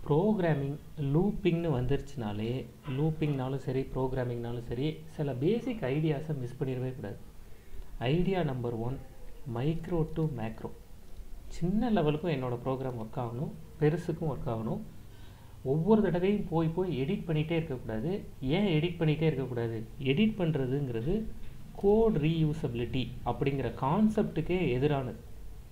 Programming லூப்பிங்னு வந்துருச்சுனாலே லூப்பிங்னாலும் சரி ப்ரோக்ராமிங்னாலும் சரி சில பேசிக் ஐடியாஸை மிஸ் பண்ணிடவே கூடாது idea number one micro to macro சின்ன லெவலுக்கும் என்னோடய ப்ரோக்ராம் ஒர்க் ஆகணும் பெருசுக்கும் ஒர்க் ஆகணும் ஒவ்வொரு தடவையும் போய் போய் எடிட் பண்ணிகிட்டே இருக்கக்கூடாது ஏன் எடிட் பண்ணிகிட்டே இருக்கக்கூடாது எடிட் பண்ணுறதுங்கிறது கோட் ரீயூசபிலிட்டி அப்படிங்கிற கான்செப்டுக்கே எதிரானது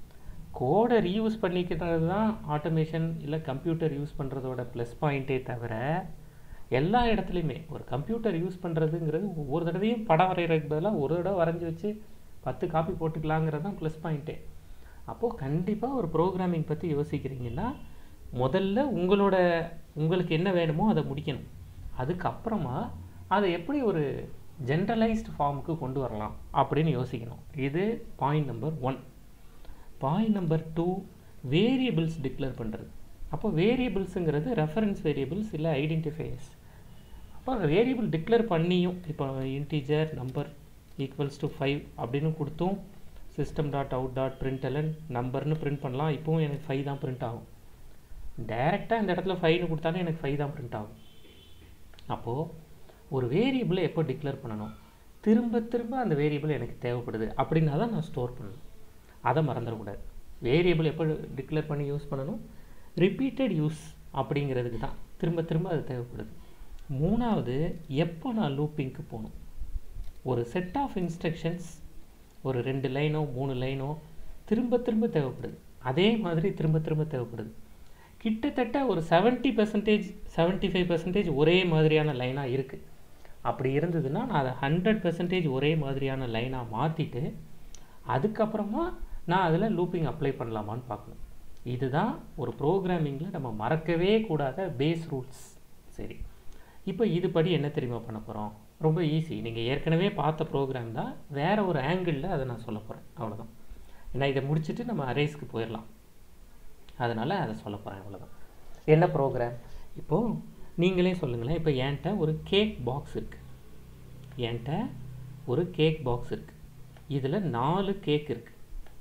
கோடை ரீயூஸ் பண்ணிக்கிறது தான் ஆட்டோமேஷன் இல்லை கம்ப்யூட்டர் யூஸ் பண்ணுறதோட ப்ளஸ் பாயிண்ட்டே தவிர எல்லா இடத்துலையுமே ஒரு கம்ப்யூட்டர் யூஸ் பண்ணுறதுங்கிறது ஒவ்வொரு தடவையும் படம் வரைகிறதுக்கு பதிலாக ஒரு தடவை வரைஞ்சி வச்சு பத்து காப்பி போட்டுக்கலாங்கிறது தான் ப்ளஸ் பாயிண்ட்டே அப்போது கண்டிப்பாக ஒரு ப்ரோக்ராமிங் பற்றி யோசிக்கிறீங்கன்னா முதல்ல உங்களோட உங்களுக்கு என்ன வேணுமோ அதை முடிக்கணும் அதுக்கப்புறமா அதை எப்படி ஒரு ஜென்ரலைஸ்டு ஃபார்முக்கு கொண்டு வரலாம் அப்படின்னு யோசிக்கணும் இது point number one point number two variables declare பண்ணுறது அப்போ வேரியபிள்ஸுங்கிறது ரெஃபரன்ஸ் வேரியபிள்ஸ் இல்லை ஐடென்டிஃபையர்ஸ் அப்போ வேரியபிள் டிக்ளேர் பண்ணியும் இப்போ integer number equals to five அப்படின்னு கொடுத்தும் system dot out dot println நம்பர்னு பிரிண்ட் பண்ணலாம் இப்போவும் எனக்கு ஃபைவ் தான் பிரிண்ட் ஆகும் டைரெக்டாக இந்த இடத்துல ஃபைவ்னு கொடுத்தாலும் எனக்கு ஃபைவ் தான் பிரிண்ட் ஆகும் அப்போது ஒரு வேரியபிளை எப்போ டிக்ளேர் பண்ணணும் திரும்ப திரும்ப அந்த வேரியபிள் எனக்கு தேவைப்படுது அப்படின்னா தான் நான் ஸ்டோர் பண்ணணும் அதை மறந்துடக்கூடாது வேரியபிள் எப்போ டிக்ளேர் பண்ணி யூஸ் பண்ணணும் ரிப்பீட்டட் யூஸ் அப்படிங்கிறதுக்கு தான் திரும்ப திரும்ப அது தேவைப்படுது மூணாவது எப்போ நான் லூப்பிங்க்கு போகணும் ஒரு செட் ஆஃப் இன்ஸ்ட்ரக்ஷன்ஸ் ஒரு ரெண்டு லைனோ மூணு லைனோ திரும்ப திரும்ப தேவைப்படுது அதே மாதிரி திரும்ப திரும்ப தேவைப்படுது கிட்டத்தட்ட ஒரு seventy percentage seventy five percentage ஒரே மாதிரியான லைனாக இருக்குது அப்படி இருந்ததுன்னா நான் அதை ஹண்ட்ரட் பர்சன்டேஜ் ஒரே மாதிரியான லைனாக மாற்றிட்டு அதுக்கப்புறமா நான் அதில் லூப்பிங் அப்ளை பண்ணலாமான்னு பார்க்கணும் இதுதான் ஒரு ப்ரோக்ராமிங்கில் நம்ம மறக்கவே கூடாத பேஸ் ரூல்ஸ் சரி இப்போ இது படி என்ன தெரியுமா பண்ண போகிறோம் ரொம்ப ஈஸி நீங்கள் ஏற்கனவே பார்த்த ப்ரோக்ராம் தான் வேறு ஒரு ஆங்கிளில் அதை நான் சொல்ல போகிறேன் அவ்வளோதான் ஏன்னா இதை முடிச்சுட்டு நம்ம அரேஸ்க்கு போயிடலாம் அதனால் அதை சொல்ல போகிறேன் அவ்வளோதான் என்ன ப்ரோக்ராம் இப்போது நீங்களே சொல்லுங்களேன் இப்போ என்கிட்ட ஒரு கேக் பாக்ஸ் இருக்குது என்கிட்ட ஒரு கேக் பாக்ஸ் இருக்குது இதில் நாலு கேக் இருக்குது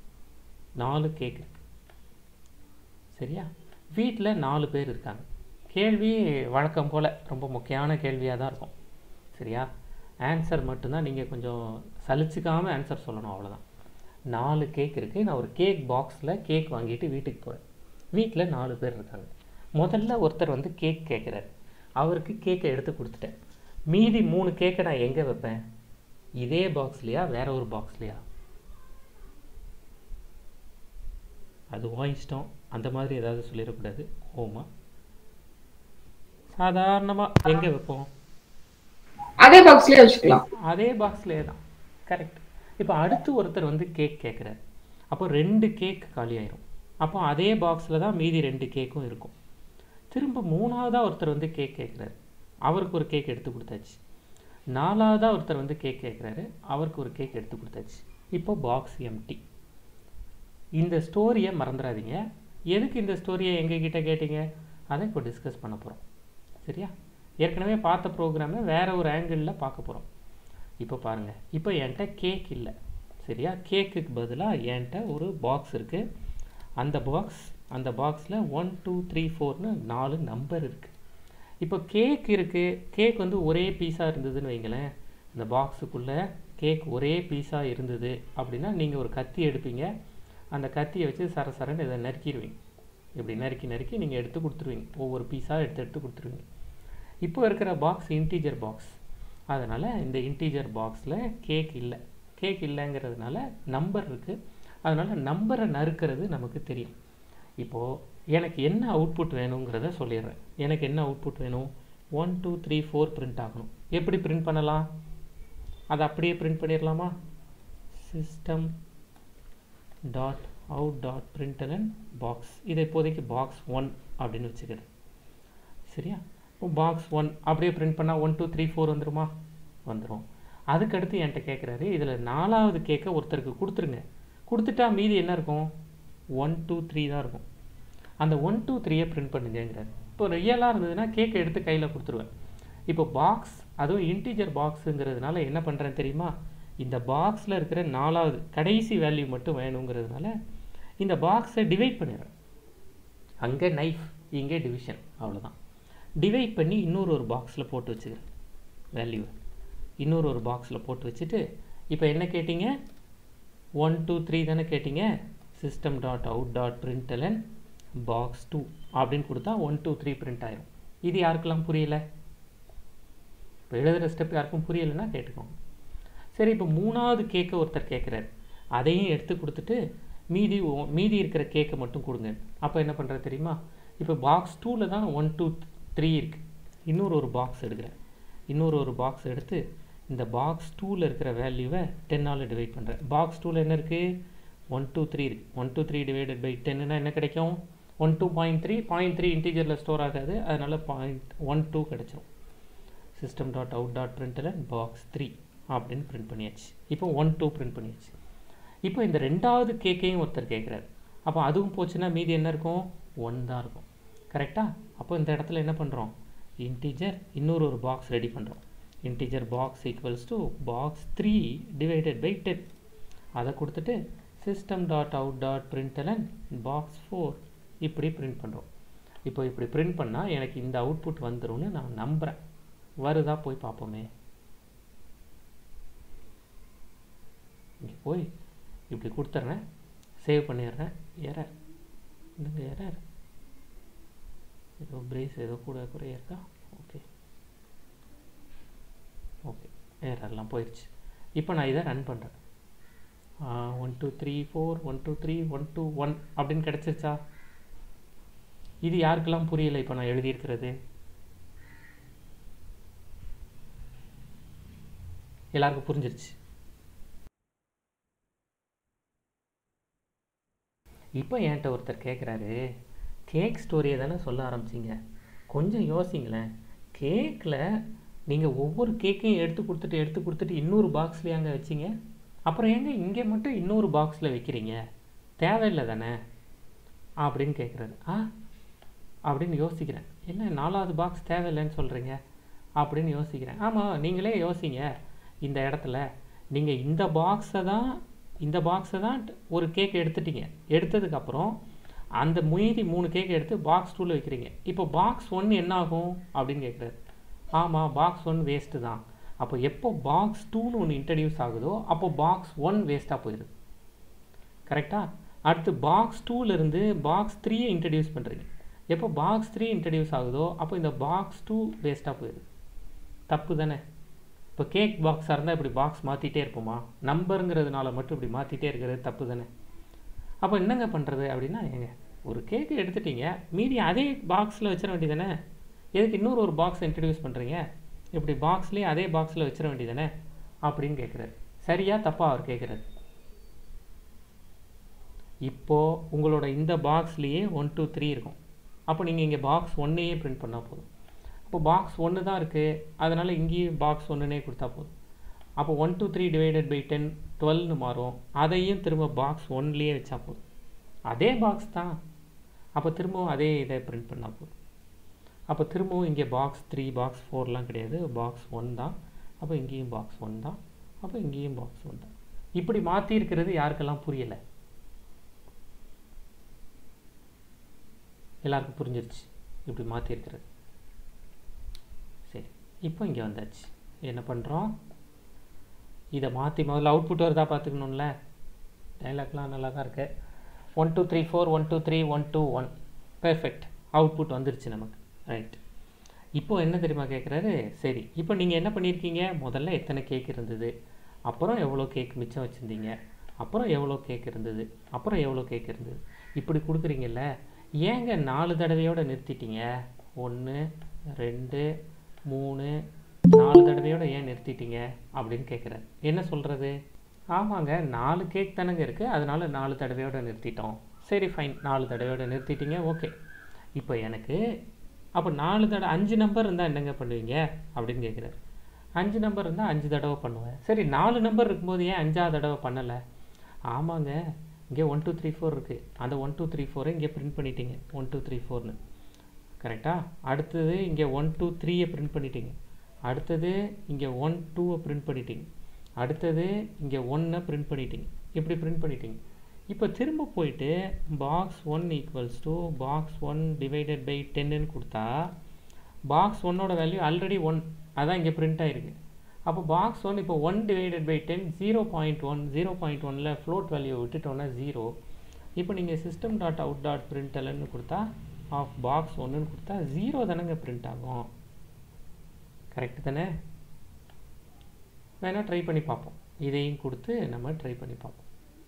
நாலு கேக் இருக்குது சரியா வீட்டில் நாலு பேர் இருக்காங்க கேள்வி வழக்கம் போல் ரொம்ப முக்கியமான கேள்வியாக தான் இருக்கும் சரியா ஆன்சர் மட்டும்தான் நீங்கள் கொஞ்சம் சலிச்சுக்காமல் ஆன்சர் சொல்லணும் அவ்வளோதான் நாலு கேக் இருக்குது நான் ஒரு கேக் பாக்ஸில் கேக் வாங்கிட்டு வீட்டுக்கு போகிறேன் வீட்டில் நாலு பேர் இருக்காங்க முதல்ல ஒருத்தர் வந்து கேக் கேட்குறாரு அவருக்கு கேக்கை எடுத்து கொடுத்துட்டேன் மீதி மூணு கேக்கை நான் எங்கே வைப்பேன் இதே பாக்ஸ்லையா வேற ஒரு பாக்ஸ்லையா அது உன் இஷ்டம் அந்த மாதிரி ஏதாவது சொல்லிடக்கூடாது ஓமா சாதாரணமாக எங்கே வைப்போம் அதே பாக்ஸ்லயே வச்சுக்கலாம் அதே பாக்ஸ்லேயே தான் கரெக்ட் இப்போ அடுத்து ஒருத்தர் வந்து கேக் கேட்குறாரு அப்போ ரெண்டு கேக் காலி ஆயிரும் அப்போ அதே பாக்ஸில் தான் மீதி ரெண்டு கேக்கும் இருக்கும் திரும்ப மூணாவதாக ஒருத்தர் வந்து கேக் கேட்குறாரு அவருக்கு ஒரு கேக் எடுத்து கொடுத்தாச்சு நாலாவதாக ஒருத்தர் வந்து கேக் கேட்குறாரு அவருக்கு ஒரு கேக் எடுத்து கொடுத்தாச்சு இப்போ பாக்ஸ் எம்டி இந்த ஸ்டோரியை மறந்துடாதீங்க எதுக்கு இந்த ஸ்டோரியை எங்ககிட்ட கேட்டீங்க அதை இப்போ டிஸ்கஸ் பண்ண போகிறோம் சரியா ஏற்கனவே பார்த்த ப்ரோக்ராமை வேற ஒரு ஆங்கிளில் பார்க்க போகிறோம் இப்போ பாருங்கள் இப்போ என்கிட்ட கேக் இல்லை சரியா கேக்குக்கு பதிலாக என்கிட்ட ஒரு பாக்ஸ் இருக்குது அந்த பாக்ஸ் அந்த பாக்ஸில் ஒன் டூ த்ரீ ஃபோர்னு நாலு நம்பர் இருக்குது இப்போ கேக் இருக்குது கேக் வந்து ஒரே பீஸாக இருந்ததுன்னு வைங்களேன் இந்த பாக்ஸுக்குள்ளே கேக் ஒரே பீஸாக இருந்தது அப்படின்னா நீங்கள் ஒரு கத்தி எடுப்பீங்க அந்த கத்தியை வச்சு சர சரன்னு இதை நறுக்கிடுவீங்க இப்படி நறுக்கி நறுக்கி நீங்கள் எடுத்து கொடுத்துருவீங்க ஒவ்வொரு பீஸாக எடுத்து எடுத்து கொடுத்துருவீங்க இப்போ இருக்கிற பாக்ஸ் இன்டீஜர் பாக்ஸ் அதனால் இந்த இன்டீஜர் பாக்ஸில் கேக் இல்லை கேக் இல்லைங்கிறதுனால நம்பர் இருக்குது அதனால் நம்பரை நறுக்கிறது நமக்கு தெரியும் இப்போது எனக்கு என்ன அவுட்புட் வேணுங்கிறத சொல்லிடுறேன் எனக்கு என்ன அவுட்புட் வேணும் one two three four print ஆகணும் எப்படி பிரிண்ட் பண்ணலாம் அதை அப்படியே பிரிண்ட் பண்ணிடலாமா system dot out dot println box இதை இப்போதைக்கு பாக்ஸ் ஒன் அப்படின்னு வச்சுக்கிறேன் சரியா இப்போ பாக்ஸ் ஒன் அப்படியே பிரிண்ட் பண்ணால் ஒன் டூ த்ரீ ஃபோர் வந்துருமா வந்துடும் அதுக்கடுத்து என்கிட்ட கேட்குறாரு இதில் நாலாவது கேக்கை ஒருத்தருக்கு கொடுத்துருங்க கொடுத்துட்டா மீதி என்ன இருக்கும் ஒன் டூ த்ரீ தான் இருக்கும் அந்த ஒன் டூ த்ரீயை பிரிண்ட் பண்ணுங்கிறார் இப்போ ரியலாக இருந்ததுன்னா கேக்கை எடுத்து கையில் கொடுத்துருவேன் இப்போ பாக்ஸ் அதுவும் இன்டீஜர் பாக்ஸுங்கிறதுனால என்ன பண்ணுறேன் தெரியுமா இந்த பாக்ஸில் இருக்கிற நாலாவது கடைசி வேல்யூ மட்டும் வேணுங்கிறதுனால இந்த பாக்ஸை டிவைட் பண்ணிடுறேன் அங்கே நைஃப் இங்கே டிவிஷன் அவ்வளோதான் டிவைட் பண்ணி இன்னொரு ஒரு பாக்ஸில் போட்டு வச்சுக்கிறேன் வேல்யூ இன்னொரு ஒரு பாக்ஸில் போட்டு வச்சுட்டு இப்போ என்ன கேட்டிங்க ஒன் டூ த்ரீ தானே கேட்டிங்க system dot out dot println box two அப்படின்னு கொடுத்தா ஒன் டூ த்ரீ பிரிண்ட் ஆயிரும் இது யாருக்கெல்லாம் புரியலை இப்போ எழுதுகிற ஸ்டெப் யாருக்கும் புரியலைன்னா கேட்டுக்கோங்க சரி இப்போ மூணாவது கேக்கை ஒருத்தர் கேட்குறாரு அதையும் எடுத்து கொடுத்துட்டு மீதி ஒ- மீதி இருக்கிற கேக்கை மட்டும் கொடுங்க அப்போ என்ன பண்ணுறது தெரியுமா இப்போ பாக்ஸ் டூவில் தான் ஒன் டூ த்ரீ இருக்குது இன்னொரு ஒரு பாக்ஸ் எடுக்கிறேன் இன்னொரு ஒரு பாக்ஸ் எடுத்து இந்த பாக்ஸ் டூவில் இருக்கிற வேல்யூவை டென்னால் டிவைட் பண்ணுறேன் பாக்ஸ் டூவில் என்ன இருக்குது ஒன் டூ த்ரீ இருக்குது one two three divided by டென்னுனா என்ன கிடைக்கும் one two point three point three இன்டீஜரில் ஸ்டோர் ஆகாது அதனால் பாயிண்ட் ஒன் டூ கிடச்சிரும் system dot out dot println box three அப்படின்னு பிரிண்ட் பண்ணியாச்சு இப்போ ஒன் டூ பிரிண்ட் பண்ணியாச்சு இப்போ இந்த ரெண்டாவது கேக்கையும் ஒருத்தர் கேட்குறாரு அப்போ அதுவும் போச்சுன்னா மீதி என்ன இருக்கும் ஒன் தான் இருக்கும் கரெக்டாக அப்போ இந்த இடத்துல என்ன பண்ணுறோம் இன்டீஜர் இன்னொரு ஒரு பாக்ஸ் ரெடி பண்ணுறோம் integer box equals to box three divided by ten அதை கொடுத்துட்டு system dot out dot println box four இப்படி பிரிண்ட் பண்ணுறோம் இப்போ இப்படி பிரிண்ட் பண்ணால் எனக்கு இந்த அவுட்புட் வந்துரும்னு நான் நம்புகிறேன் வருதா போய் பார்ப்போமே இங்கே போய் இப்படி கொடுத்துட்றேன் சேவ் பண்ணிடுறேன் எரர் என்னங்க எரர் ஏதோ பிரேஸ் ஏதோ கூட குறைய இருக்கா ஓகே ஓகே எரர்லாம் போயிடுச்சு இப்போ நான் இதை ரன் பண்ணுறேன் one two three four one two three one two one அப்படின்னு கிடச்சிருச்சா இது யாருக்கெல்லாம் புரியலை இப்போ நான் எழுதியிருக்கிறது எல்லாருக்கும் புரிஞ்சிருச்சு இப்போ என்கிட்ட ஒருத்தர் கேட்குறாரு கேக் ஸ்டோரியை தானே சொல்ல ஆரம்பிச்சிங்க கொஞ்சம் யோசிங்களேன் கேக்கில் நீங்கள் ஒவ்வொரு கேக்கையும் எடுத்து கொடுத்துட்டு எடுத்து கொடுத்துட்டு இன்னொரு பாக்ஸ்லேயே அங்கே வச்சிங்க அப்புறம் ஏங்க இங்கே மட்டும் இன்னொரு பாக்ஸில் வைக்கிறீங்க தேவையில்லை தானே அப்படின்னு கேட்குறாரு ஆ அப்படின்னு யோசிக்கிறேன் என்ன நாலாவது பாக்ஸ் தேவையில்லைன்னு சொல்கிறீங்க அப்படின்னு யோசிக்கிறேன் ஆமாம் நீங்களே யோசிங்க இந்த இடத்துல நீங்கள் இந்த பாக்ஸை தான் இந்த பாக்ஸை தான் ஒரு கேக் எடுத்துட்டீங்க எடுத்ததுக்கப்புறம் அந்த மீதி மூணு கேக் எடுத்து பாக்ஸ் டூவில் வைக்கிறீங்க இப்போ பாக்ஸ் ஒன் என்ன ஆகும் அப்படின்னு கேட்குறாரு ஆமாம் பாக்ஸ் ஒன் வேஸ்ட்டு தான் அப்போ எப்போ பாக்ஸ் டூன்னு ஒன்று இன்ட்ரடியூஸ் ஆகுதோ அப்போ பாக்ஸ் ஒன் வேஸ்ட்டாக போயிடுது கரெக்டாக அடுத்து பாக்ஸ் டூலேருந்து பாக்ஸ் த்ரீயை இன்ட்ரடியூஸ் பண்ணுறீங்க எப்போ பாக்ஸ் த்ரீ இன்ட்ரடியூஸ் ஆகுதோ அப்போ இந்த பாக்ஸ் டூ வேஸ்ட்டாக போயிடுது தப்பு தானே இப்போ கேக் பாக்ஸாக இருந்தால் இப்படி பாக்ஸ் மாற்றிட்டே இருப்போமா நம்பருங்கிறதுனால மட்டும் இப்படி மாற்றிட்டே இருக்கிறது தப்பு தானே அப்போ என்னங்க பண்ணுறது அப்படின்னா ஏங்க ஒரு கேக்கு எடுத்துட்டீங்க மீதி அதே பாக்ஸில் வச்சிட வேண்டியதானே எதுக்கு இன்னொரு ஒரு பாக்ஸ் இன்ட்ரடியூஸ் பண்ணுறீங்க இப்படி பாக்ஸ்லேயே அதே பாக்ஸில் வச்சிட வேண்டியதானே அப்படின்னு கேட்குறாரு சரியா தப்பா அவர் கேட்குறாரு இப்போது உங்களோட இந்த பாக்ஸ்லேயே ஒன் டூ த்ரீ இருக்கும் அப்போ நீங்கள் இங்கே பாக்ஸ் ஒன்னையே பிரிண்ட் பண்ணால் போதும் அப்போ பாக்ஸ் ஒன்று தான் இருக்குது அதனால் இங்கேயும் பாக்ஸ் ஒன்றுனே கொடுத்தா போதும் அப்போ one two three divided by ten டுவெல்னு மாறும் அதையும் திரும்ப பாக்ஸ் ஒன்லேயே வச்சா போதும் அதே பாக்ஸ் தான் அப்போ திரும்பவும் அதே இதை பிரிண்ட் பண்ணால் போதும் அப்போ திரும்பவும் இங்கே பாக்ஸ் த்ரீ பாக்ஸ் ஃபோர்லாம் கிடையாது பாக்ஸ் ஒன் தான் அப்போ இங்கேயும் பாக்ஸ் ஒன் தான் அப்போ இங்கேயும் பாக்ஸ் ஒன் தான் இப்படி மாற்றி இருக்கிறது யாருக்கெல்லாம் புரியலை எல்லாருக்கும் புரிஞ்சிருச்சு இப்படி மாற்றிருக்கிறது சரி இப்போ இங்கே வந்தாச்சு என்ன பண்ணுறோம் இதை மாற்றி முதல்ல அவுட்புட் வருதா பார்த்துக்கணும்ல டைலாக்லாம் நல்லா தான் இருக்கு one two three four one two three one two one perfect output வந்துருச்சு நமக்கு ரைட் இப்போ என்ன தெரியுமா கேட்குறாரு சரி இப்போ நீங்கள் என்ன பண்ணியிருக்கீங்க முதல்ல எத்தனை கேக் இருந்தது அப்புறம் எவ்வளோ கேக் மிச்சம் வச்சுருந்தீங்க அப்புறம் எவ்வளோ கேக் இருந்தது அப்புறம் எவ்வளோ கேக் இருந்தது இப்படி கொடுக்குறீங்கல்ல ஏங்க நாலு தடவையோட நிறுத்திட்டீங்க ஒன்று ரெண்டு மூணு நாலு தடவையோட ஏன் நிறுத்திட்டீங்க அப்படின்னு கேட்குறாரு என்ன சொல்கிறது ஆமாங்க நாலு கேக் தானங்க இருக்குது அதனால நாலு தடவையோட நிறுத்திட்டோம் சரி ஃபைன் நாலு தடவையோட நிறுத்திட்டீங்க ஓகே இப்போ எனக்கு அப்போ நாலு தடவை அஞ்சு நம்பர் இருந்தால் என்னங்க பண்ணுவீங்க அப்படின்னு கேட்குறாரு அஞ்சு நம்பர் இருந்தால் அஞ்சு தடவை பண்ணுவேன் சரி நாலு நம்பர் இருக்கும்போது ஏன் அஞ்சாவது தடவை பண்ணலை ஆமாங்க இங்கே ஒன் டூ த்ரீ ஃபோர் இருக்குது அந்த ஒன் டூ த்ரீ ஃபோரை இங்கே பிரிண்ட் பண்ணிட்டீங்க ஒன் டூ த்ரீ ஃபோர்னு கரெக்டாக அடுத்தது இங்கே ஒன் டூ த்ரீயை பிரிண்ட் பண்ணிட்டீங்க அடுத்தது இங்கே ஒன் டூவை பிரிண்ட் பண்ணிட்டீங்க அடுத்தது இங்கே ஒன்னை பிரிண்ட் பண்ணிட்டீங்க இப்படி பிரிண்ட் பண்ணிட்டீங்க இப்போ திரும்ப போயிட்டு box one equals to box one divided by டென்னு கொடுத்தா பாக்ஸ் ஒன்னோட வேல்யூ ஆல்ரெடி ஒன் அதான் இங்கே பிரிண்ட் ஆயிருக்கு அப்போ பாக்ஸ் ஒன் இப்போ one divided by ten zero point one zero point ஒனில் ஃப்ளோட் வேல்யூ விட்டுட்டோன்னா ஜீரோ இப்போ நீங்கள் சிஸ்டம் டாட் அவுட் டாட் பிரிண்டலன்னு கொடுத்தா ஆஃப் பாக்ஸ் ஒன்றுன்னு கொடுத்தா ஜீரோ தானேங்க பிரிண்ட் ஆகும் கரெக்டு தானே வேணால் ட்ரை பண்ணி பார்ப்போம் இதையும் கொடுத்து நம்ம ட்ரை பண்ணி பார்ப்போம்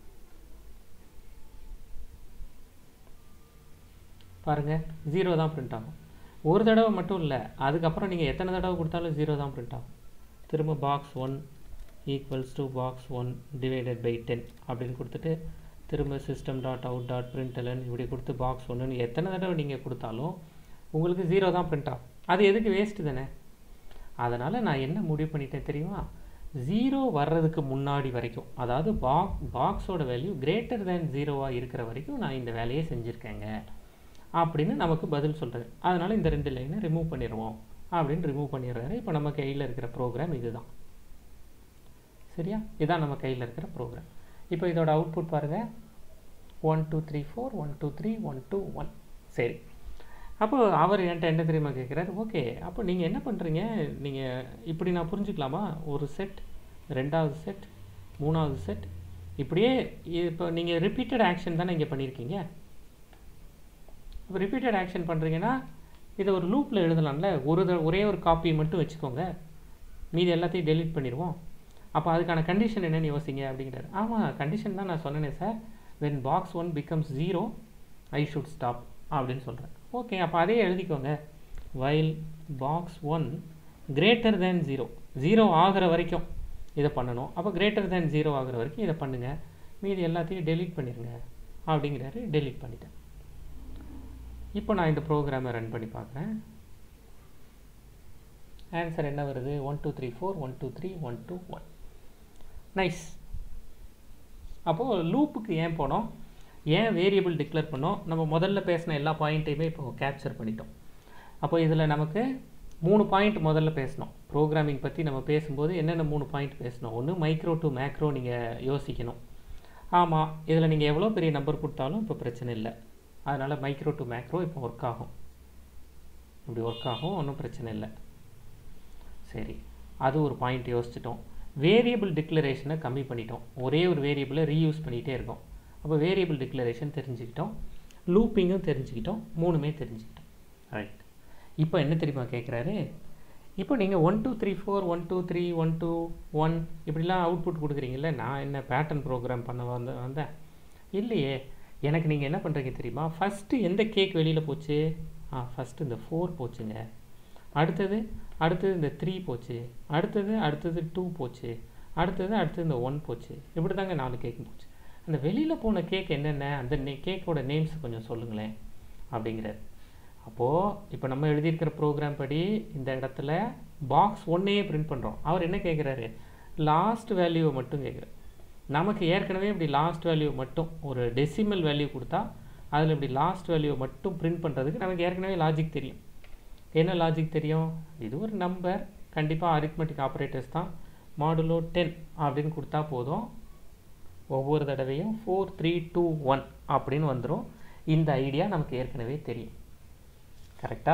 பாருங்கள் ஜீரோ தான் பிரிண்ட் ஆகும் ஒரு தடவை மட்டும் இல்லை அதுக்கப்புறம் நீங்கள் எத்தனை தடவை கொடுத்தாலும் ஜீரோ தான் பிரிண்ட் ஆகும் திரும்ப box one equals to box one divided by ten அப்படின்னு கொடுத்துட்டு திரும்ப system dot out dot println இப்படி கொடுத்து பாக்ஸ் ஒன்றுன்னு எத்தனை தடவை நீங்கள் கொடுத்தாலும் உங்களுக்கு ஜீரோ தான் பிரிண்ட் ஆகும் அது எதுக்கு வேஸ்ட்டு தானே அதனால் நான் என்ன முடிவு பண்ணிட்டேன் தெரியுமா ஜீரோ வர்றதுக்கு முன்னாடி வரைக்கும் அதாவது பாக் பாக்ஸோட வேல்யூ கிரேட்டர் தேன் ஜீரோவாக இருக்கிற வரைக்கும் நான் இந்த வேலையை செஞ்சுருக்கேங்க அப்படின்னு நமக்கு பதில் சொல்கிறது அதனால் இந்த ரெண்டு லைனை ரிமூவ் பண்ணிடுவோம் அப்படின்னு ரிமூவ் பண்ணிடுறாரு இப்போ நம்ம கையில் இருக்கிற ப்ரோக்ராம் இதுதான் சரியா இதான் நம்ம கையில் இருக்கிற ப்ரோக்ராம் இப்போ இதோட அவுட்புட் பாருங்கள் one two three four one two three one two one சரி அப்போ அவர் என்கிட்ட என்ன தெரியுமா கேட்குறாரு ஓகே அப்போ நீங்கள் என்ன பண்ணுறீங்க நீங்கள் இப்படி நான் புரிஞ்சுக்கலாமா ஒரு செட் ரெண்டாவது செட் மூணாவது செட் இப்படியே இப்போ நீங்கள் ரிப்பீட்டட் ஆக்ஷன் தானே இங்கே பண்ணியிருக்கீங்க இப்போ ரிப்பீட்டட் ஆக்ஷன் பண்ணுறீங்கன்னா இதை ஒரு லூப்பில் எழுதலாம்ல ஒரு த- ஒரே ஒரு காப்பி மட்டும் வச்சுக்கோங்க மீதி எல்லாத்தையும் டெலீட் பண்ணிடுவோம் அப்போ அதுக்கான கண்டிஷன் என்னன்னு யோசிங்க அப்படிங்கிறாரு ஆமாம் கண்டிஷன் தான் நான் சொன்னேனே sir when box one becomes zero I should stop அப்படின்னு சொல்கிறேன் ஓகே அப்போ அதே எழுதிக்கோங்க while box one greater than zero zero ஆகிற வரைக்கும் இதை பண்ணணும் அப்போ கிரேட்டர் தேன் ஜீரோ ஆகிற வரைக்கும் இதை பண்ணுங்கள் மீதி எல்லாத்தையும் டெலீட் பண்ணிடுங்க அப்படிங்கிறாரு டெலீட் பண்ணிட்டேன் இப்போ நான் இந்த ப்ரோக்ராமை ரன் பண்ணி பார்க்குறேன் ஆன்சர் என்ன வருது one two three four one two three one two one nice அப்போது லூப்புக்கு ஏன் போனோம் ஏன் வேரியபிள் டிக்ளேர் பண்ணோம் நம்ம முதல்ல பேசின எல்லா பாயிண்ட்டையுமே இப்போ கேப்சர் பண்ணிட்டோம் அப்போ இதில் நமக்கு மூணு பாயிண்ட் முதல்ல பேசணும் ப்ரோக்ராமிங் பற்றி நம்ம பேசும்போது என்னென்ன மூணு பாயிண்ட் பேசணும் ஒன்று மைக்ரோ டு மேக்ரோ நீங்கள் யோசிக்கணும் ஆமாம் இதில் நீங்கள் எவ்வளோ பெரிய நம்பர் கொடுத்தாலும் இப்போ பிரச்சனை இல்லை அதனால் மைக்ரோ டு மேக்ரோ இப்போ ஒர்க் ஆகும் இப்படி ஒர்க் ஆகும் ஒன்றும் பிரச்சனை இல்லை சரி அது ஒரு பாயிண்ட் யோசிச்சிட்டோம் வேரியபிள் டிக்ளரேஷனை கம்மி பண்ணிட்டோம் ஒரே ஒரு வேரியபிளை ரீயூஸ் பண்ணிகிட்டே இருக்கோம் அப்போ வேரியபிள் டிக்ளரேஷன் தெரிஞ்சுக்கிட்டோம் லூப்பிங்கும் தெரிஞ்சுக்கிட்டோம் மூணுமே தெரிஞ்சுக்கிட்டோம் ரைட் இப்போ என்ன தெரியுமா கேட்குறாரு இப்போ நீங்கள் one two three four one two three one two one இப்படிலாம் அவுட்புட் கொடுக்குறீங்கல்ல நான் என்ன பேட்டர்ன் ப்ரோக்ராம் பண்ண வந்த வந்தேன் இல்லையே எனக்கு நீங்கள் என்ன பண்ணுறீங்க தெரியுமா ஃபஸ்ட்டு எந்த கேக் வெளியில் போச்சு ஆ ஃபஸ்ட்டு இந்த ஃபோர் போச்சுங்க அடுத்தது அடுத்தது இந்த த்ரீ போச்சு அடுத்தது அடுத்தது டூ போச்சு அடுத்தது அடுத்தது இந்த ஒன் போச்சு இப்படி தாங்க நாலு கேக் போச்சு அந்த வெளியில் போன கேக் என்னென்ன அந்த நே கேக்கோட நேம்ஸ் கொஞ்சம் சொல்லுங்களேன் அப்படிங்கிறார் அப்போது இப்போ நம்ம எழுதியிருக்கிற ப்ரோக்ராம் படி இந்த இடத்துல பாக்ஸ் ஒன்னையே பிரிண்ட் பண்ணுறோம் அவர் என்ன கேட்குறாரு லாஸ்ட் வேல்யூவை மட்டும் கேட்குறாரு நமக்கு ஏற்கனவே இப்படி லாஸ்ட் வேல்யூ மட்டும் ஒரு டெசிமல் வேல்யூ கொடுத்தா அதில் இப்படி லாஸ்ட் வேல்யூ மட்டும் பிரிண்ட் பண்ணுறதுக்கு நமக்கு ஏற்கனவே லாஜிக் தெரியும் என்ன லாஜிக் தெரியும் இது ஒரு நம்பர் கண்டிப்பாக அரித்மெட்டிக் ஆப்ரேட்டர்ஸ் தான் மாடுலோ டென் அப்படின்னு கொடுத்தா போதும் ஒவ்வொரு தடவையும் ஃபோர் த்ரீ டூ ஒன் அப்படின்னு வந்துடும் இந்த ஐடியா நமக்கு ஏற்கனவே தெரியும் கரெக்டா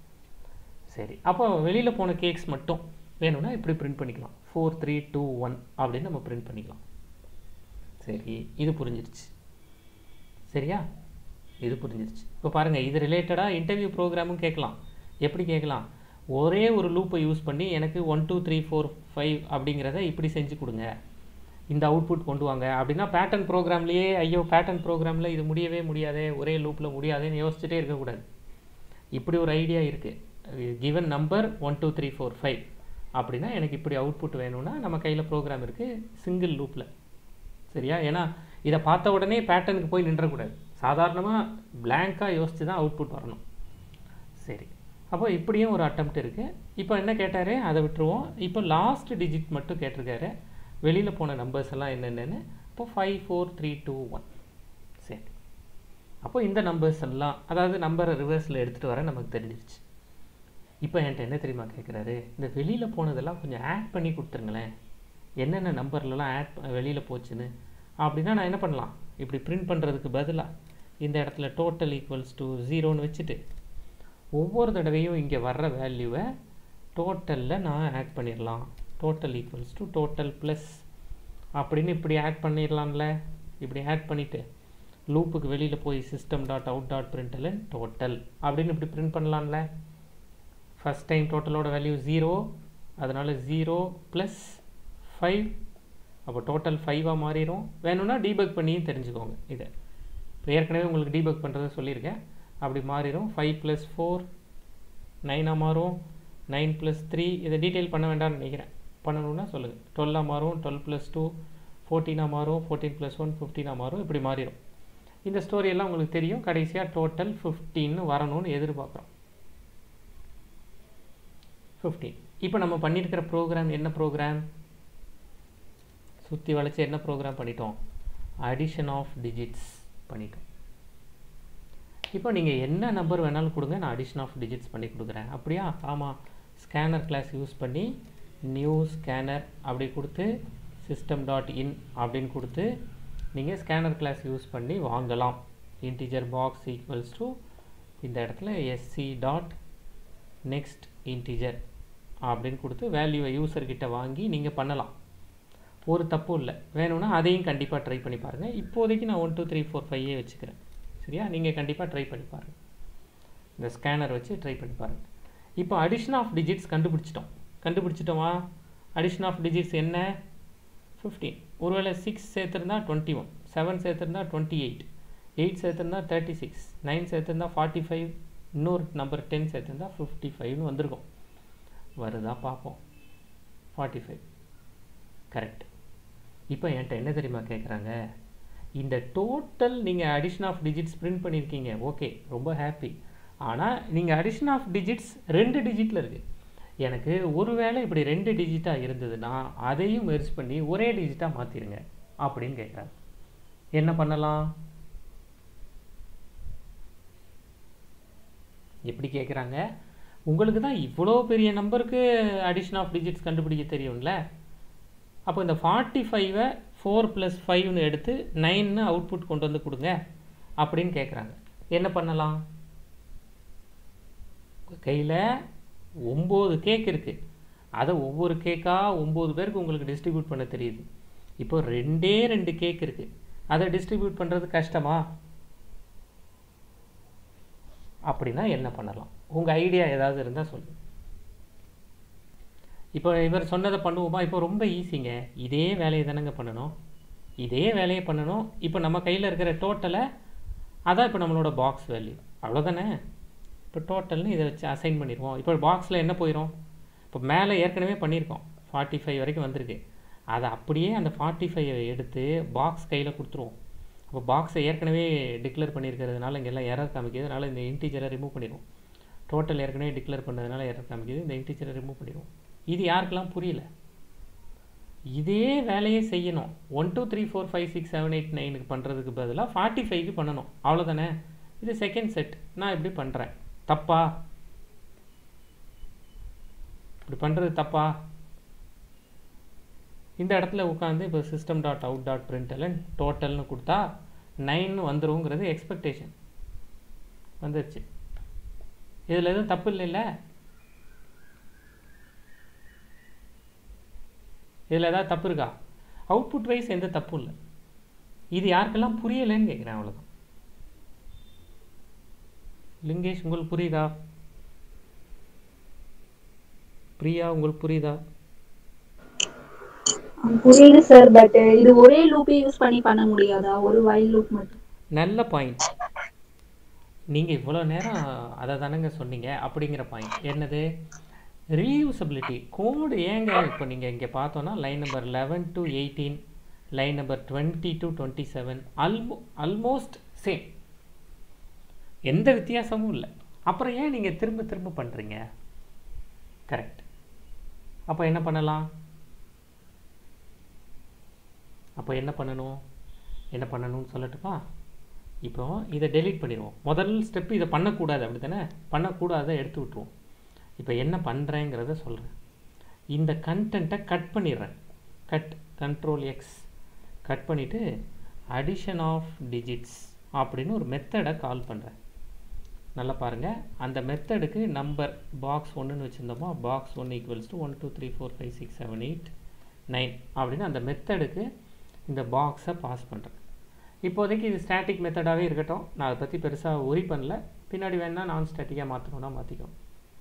சரி அப்போ வெளியில் போன கேக்ஸ் மட்டும் வேணும்னா இப்படி பிரிண்ட் பண்ணிக்கலாம் ஃபோர் த்ரீ டூ ஒன் அப்படின்னு நம்ம பிரிண்ட் பண்ணிக்கலாம் சரி இது புரிஞ்சிருச்சு சரியா இது புரிஞ்சிருச்சு இப்போ பாருங்கள் இது ரிலேட்டடாக இன்டர்வியூ ப்ரோக்ராமும் கேட்கலாம் எப்படி கேட்கலாம் ஒரே ஒரு லூப்பை யூஸ் பண்ணி எனக்கு one two three four five அப்படிங்கிறத இப்படி செஞ்சு கொடுங்க இந்த அவுட்புட் கொண்டு வாங்க அப்படின்னா பேட்டர்ன் ப்ரோக்ராம்லேயே ஐயோ பேட்டர்ன் ப்ரோக்ராமில் இது முடியவே முடியாதே ஒரே லூப்பில் முடியாதேன்னு யோசிச்சுட்டே இருக்கக்கூடாது இப்படி ஒரு ஐடியா இருக்குது given number one two three four five அப்படின்னா எனக்கு இப்படி அவுட்புட் வேணும்னா நம்ம கையில் ப்ரோக்ராம் இருக்குது சிங்கிள் லூப்பில் சரியா ஏன்னா இதை பார்த்த உடனே பேட்டர்னுக்கு போய் நின்றக்கூடாது சாதாரணமாக பிளாங்காக யோசித்து தான் அவுட்புட் வரணும் சரி அப்போ இப்படியும் ஒரு அட்டம்ப்ட் இருக்குது இப்போ என்ன கேட்டார் அதை விட்டுருவோம் இப்போ லாஸ்ட் டிஜிட் மட்டும் கேட்டிருக்காரு வெளியில் போன நம்பர்ஸ் எல்லாம் என்னென்னு இப்போ five four three two one சரி அப்போ இந்த நம்பர்ஸ் எல்லாம் அதாவது நம்பரை ரிவர்ஸில் எடுத்துகிட்டு வர நமக்கு தெரிஞ்சிருச்சு இப்போ என்கிட்ட என்ன தெரியுமா கேட்குறாரு இந்த வெளியில் போனதெல்லாம் கொஞ்சம் ஆட் பண்ணி கொடுத்துருங்களேன் என்னென்ன நம்பர்லலாம் ஆட் வெளியில் போச்சுன்னு அப்படின்னா நான் என்ன பண்ணலாம் இப்படி பிரிண்ட் பண்ணுறதுக்கு பதிலாக இந்த இடத்துல டோட்டல் ஈக்குவல்ஸ் டு ஜீரோன்னு வச்சுட்டு ஒவ்வொரு தடவையும் இங்கே வர்ற வேல்யூவை டோட்டலில் நான் ஆட் பண்ணிடலாம் total equals to total plus அப்படின்னு இப்படி ஆட் பண்ணிடலாம்ல இப்படி ஆட் பண்ணிவிட்டு லூப்புக்கு வெளியில் போய் system dot out dot println total அப்படின்னு இப்படி பிரிண்ட் பண்ணலாம்ல ஃபஸ்ட் டைம் டோட்டலோட வேல்யூ ஜீரோ அதனால் ஜீரோ ப்ளஸ் ஃபைவ் அப்போ டோட்டல் ஃபைவாக மாறிடும் வேணும்னா டீபக் பண்ணியும் தெரிஞ்சுக்கோங்க இதை இப்போ ஏற்கனவே உங்களுக்கு டீபக் பண்ணுறத சொல்லியிருக்கேன் அப்படி மாறிடும் ஃபைவ் ப்ளஸ் ஃபோர் நைனாக மாறும் நைன் ப்ளஸ் த்ரீ இதை டீட்டெயில் பண்ண வேண்டாம்னு நினைக்கிறேன் பண்ணணும்னா சொல்லுங்கள் டுவெல்லாக மாறும் டுவெல் ப்ளஸ் டூ ஃபோர்டீனாக மாறும் ஃபோர்டீன் ப்ளஸ் ஒன் ஃபிஃப்டீனாக மாறும் இப்படி மாறிடும் இந்த ஸ்டோரியெல்லாம் உங்களுக்கு தெரியும் கடைசியாக டோட்டல் ஃபிஃப்டீன்னு வரணும்னு எதிர்பார்க்குறோம் ஃபிஃப்டீன் இப்போ நம்ம பண்ணியிருக்கிற ப்ரோக்ராம் என்ன ப்ரோக்ராம் சுற்றி வளைச்சி என்ன ப்ரோக்ராம் பண்ணிட்டோம் அடிஷன் ஆஃப் டிஜிட்ஸ் பண்ணிட்டோம் இப்போ நீங்கள் என்ன நம்பர் வேணாலும் கொடுங்க நான் அடிஷன் ஆஃப் டிஜிட்ஸ் பண்ணி கொடுக்குறேன் அப்படியா ஆமாம் ஸ்கேனர் கிளாஸ் யூஸ் பண்ணி நியூ ஸ்கேனர் அப்படி கொடுத்து சிஸ்டம் டாட் இன் அப்படின்னு கொடுத்து நீங்கள் ஸ்கேனர் கிளாஸ் யூஸ் பண்ணி வாங்கலாம் இன்டிஜர் பாக்ஸ் ஈக்குவல்ஸ் டு இந்த இடத்துல எஸ்சி டாட் நெக்ஸ்ட் இன்டிஜர் அப்படின்னு கொடுத்து வேல்யூவை யூசர்கிட்ட வாங்கி நீங்கள் பண்ணலாம் ஒரு தப்பும் இல்லை வேணும்னா அதையும் கண்டிப்பாக ட்ரை பண்ணி பாருங்கள் இப்போதைக்கு நான் ஒன் டூ த்ரீ ஃபோர் ஃபைவே வச்சுக்கிறேன் சரியா நீங்கள் கண்டிப்பாக ட்ரை பண்ணி பாருங்கள் இந்த ஸ்கேனர் வச்சு ட்ரை பண்ணி பாருங்கள் இப்போ அடிஷன் ஆஃப் டிஜிட்ஸ் கண்டுபிடிச்சிட்டோம் கண்டுபிடிச்சிட்டோமா அடிஷன் ஆஃப் டிஜிட்ஸ் என்ன ஃபிஃப்டீன் ஒருவேளை சிக்ஸ் சேர்த்துருந்தா டுவெண்ட்டி ஒன் செவன் சேர்த்துருந்தா டுவெண்ட்டி எயிட் எயிட் சேர்த்துருந்தா தேர்ட்டி சிக்ஸ் நைன் சேர்த்துருந்தா ஃபார்ட்டி ஃபைவ் இன்னொரு நம்பர் டென் சேர்த்துருந்தா ஃபிஃப்டி ஃபைவ்னு வந்திருக்கும் வருதா பார்ப்போம் ஃபார்ட்டி ஃபைவ் கரெக்ட் இப்போ என்கிட்ட என்ன தெரியுமா கேட்குறாங்க இந்த டோட்டல் நீங்கள் அடிஷன் ஆஃப் டிஜிட்ஸ் பிரிண்ட் பண்ணியிருக்கீங்க ஓகே ரொம்ப ஹாப்பி ஆனால் நீங்கள் அடிஷன் ஆஃப் டிஜிட்ஸ் ரெண்டு டிஜிட்டில் இருக்குது எனக்கு ஒருவேளை இப்படி ரெண்டு டிஜிட்டாக இருந்ததுன்னா அதையும் மெர்ஜ் பண்ணி ஒரே டிஜிட்டாக மாற்றிடுங்க அப்படின்னு கேட்குறாங்க என்ன பண்ணலாம் எப்படி கேட்குறாங்க உங்களுக்கு தான் இவ்வளோ பெரிய நம்பருக்கு அடிஷன் ஆஃப் டிஜிட்ஸ் கண்டுபிடிக்க தெரியும்ல அப்போ இந்த ஃபார்ட்டி ஃபைவை ஃபோர் ப்ளஸ் ஃபைவ்னு எடுத்து நைன்னு அவுட்புட் கொண்டு வந்து கொடுங்க அப்படின்னு கேட்குறாங்க என்ன பண்ணலாம் கையில் ஒம்பது கேக் இருக்குது அதை ஒவ்வொரு கேக்காக ஒம்பது பேருக்கு உங்களுக்கு டிஸ்ட்ரிபியூட் பண்ண தெரியுது இப்போ ரெண்டே ரெண்டு கேக் இருக்குது அதை டிஸ்ட்ரிபியூட் பண்ணுறது கஷ்டமா அப்படின்னா என்ன பண்ணலாம் உங்கள் ஐடியா ஏதாவது இருந்தால் சொல்லுங்கள் இப்போ இவர் சொன்னதை பண்ணுவோமா இப்போ ரொம்ப ஈஸிங்க இதே வேலையை தானேங்க பண்ணணும் இதே வேலையை பண்ணணும் இப்போ நம்ம கையில் இருக்கிற டோட்டலை அதான் இப்போ நம்மளோட பாக்ஸ் வேல்யூ அவ்வளோதானே இப்போ டோட்டல்னு இதை வச்சு அசைன் பண்ணிடுவோம் இப்போ பாக்ஸில் என்ன போயிடும் இப்போ மேலே ஏற்கனவே பண்ணியிருக்கோம் ஃபார்ட்டி ஃபைவ் வரைக்கும் வந்திருக்கு அதை அப்படியே அந்த ஃபார்ட்டி ஃபைவை எடுத்து பாக்ஸ் கையில் கொடுத்துருவோம் அப்போ பாக்ஸை ஏற்கனவே டிக்ளேர் பண்ணியிருக்கிறதுனால இங்கே எல்லாம் எரர் காமிக்குது அதனால் இந்த இன்டீஜரை ரிமூவ் பண்ணிடுவோம் டோட்டல் ஏற்கனவே டிக்ளேர் பண்ணதுனால எரர் காமிக்குது இந்த இன்டீஜரை ரிமூவ் பண்ணிடுவோம் இது யாருக்கெல்லாம் புரியல இதே வேலையை செய்யணும் one two three four five six seven eight நைனுக்கு பண்ணுறதுக்கு பதிலாக ஃபார்ட்டி ஃபைவ்க்கு பண்ணணும் அவ்வளோதானே இது செகண்ட் செட் நான் இப்படி பண்ணுறேன் தப்பா இப்படி பண்ணுறது தப்பா இந்த இடத்துல உட்காந்து இப்போ system dot out dot println டோட்டல்னு கொடுத்தா நைன் வந்துருங்கிறது எக்ஸ்பெக்டேஷன் வந்துருச்சு இதில் எதுவும் தப்பு இல்லைல்ல இதில் ஏதாவது தப்பு இருக்கா அவுட்புட் வைஸ் எந்த தப்பும் இல்லை இது யாருக்கெல்லாம் புரியலைன்னு கேட்குறேன் அவ்வளோதான் லிங்கேஷ் உங்களுக்கு புரியுதா பிரியா உங்களுக்கு புரியுதா புரியுது சார் பட் இது ஒரே லூப்பே யூஸ் பண்ணி பண்ண முடியாதா ஒரு வைல் லூப் மட்டும் நல்ல பாயிண்ட் நீங்கள் இவ்வளோ நேரம் அதை தானங்க சொன்னீங்க அப்படிங்கிற பாயிண்ட் என்னது ரீயூசபிலிட்டி கோடு ஏங்க இப்போ நீங்கள் இங்கே பார்த்தோன்னா line number eleven to eighteen line number twenty to twenty seven அல்மோ ஆல்மோஸ்ட் சேம் எந்த வித்தியாசமும் இல்லை அப்புறம் ஏன் நீங்கள் திரும்ப திரும்ப பண்ணுறீங்க கரெக்ட் அப்போ என்ன பண்ணலாம் அப்போ என்ன பண்ணணும் என்ன பண்ணணும்னு சொல்லட்டுமா இப்போ இதை டெலீட் பண்ணிடுவோம் முதல் ஸ்டெப்பு இதை பண்ணக்கூடாது அப்படி தானே பண்ணக்கூடாதை எடுத்து விட்ருவோம் இப்போ என்ன பண்ணுறேங்கிறத சொல்கிறேன் இந்த கண்டென்ட்டை கட் பண்ணிடுறேன் கட் கண்ட்ரோல் எக்ஸ் கட் பண்ணிவிட்டு அடிஷன் ஆஃப் டிஜிட்ஸ் அப்படின்னு ஒரு மெத்தடை கால் பண்ணுறேன் நல்லா பாருங்கள் அந்த மெத்தடுக்கு நம்பர் பாக்ஸ் ஒன்றுன்னு வச்சுருந்தோமா box one equals to one two three four five six seven eight nine அப்படின்னு அந்த மெத்தடுக்கு இந்த பாக்ஸை பாஸ் பண்ணுறேன் இப்போதைக்கு இது ஸ்டாட்டிக் மெத்தடாகவே இருக்கட்டும் நான் அதை பற்றி பெருசாக ஒரி பண்ணல பின்னாடி வேணால் நான் ஸ்டாட்டிக்காக மாற்றணும்னா மாற்றிக்கும்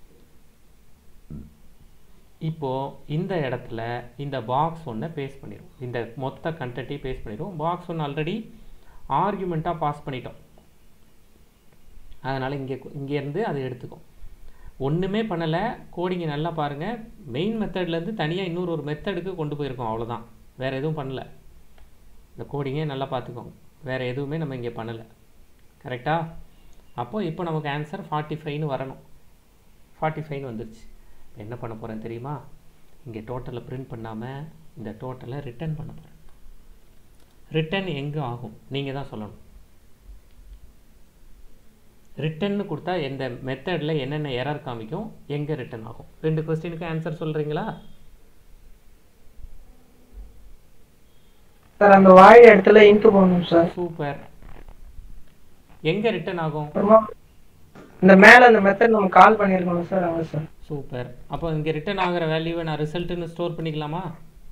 இப்போது இந்த இடத்துல இந்த பாக்ஸ் ஒன்றை பேஸ் பண்ணிடும் இந்த மொத்த கண்டென்ட்டையும் பேஸ் பண்ணிடும் பாக்ஸ் ஒன்று ஆல்ரெடி ஆர்குமெண்ட்டாக பாஸ் பண்ணிட்டோம் அதனால் இங்கே இங்கேருந்து அதை எடுத்துக்கும் ஒன்றுமே பண்ணலை கோடிங்கை நல்லா பாருங்கள் மெயின் மெத்தட்லேருந்து தனியாக இன்னொரு ஒரு மெத்தடுக்கு கொண்டு போயிருக்கோம் அவ்வளோதான் வேறு எதுவும் பண்ணல இந்த கோடிங்கே நல்லா பார்த்துக்கோங்க வேறு எதுவுமே நம்ம இங்கே பண்ணலை கரெக்டாக அப்போது இப்போ நமக்கு ஆன்சர் ஃபார்ட்டி ஃபைவ்னு வரணும் ஃபார்ட்டி ஃபைவ்னு வந்துருச்சு இப்போ என்ன பண்ண போகிறேன் தெரியுமா இங்கே டோட்டலை பிரிண்ட் பண்ணாமல் இந்த டோட்டலை ரிட்டர்ன் பண்ண போகிறேன் ரிட்டர்ன் எங்கே ஆகும் நீங்கள் தான் சொல்லணும் ரிட்டர்ன்னு கொடுத்தா எந்த மெத்தடில் என்னென்ன எரர் காமிக்கும் எங்கே ரிட்டர்ன் ஆகும் ரெண்டு கொஸ்டினுக்கு ஆன்சர் சொல்கிறீங்களா சார் அந்த வாய் இடத்துல இன்ட்டு போடணும் சார் சூப்பர் எங்கே ரிட்டர்ன் ஆகும் அப்புறமா இந்த மேல அந்த மெத்தட் நம்ம கால் பண்ணியிருக்கோம் சார் அங்க சார் சூப்பர் அப்போ இங்கே ரிட்டர்ன் ஆகிற வேல்யூவை நான் ரிசல்ட்டுன்னு ஸ்டோர் பண்ணிக்கலாமா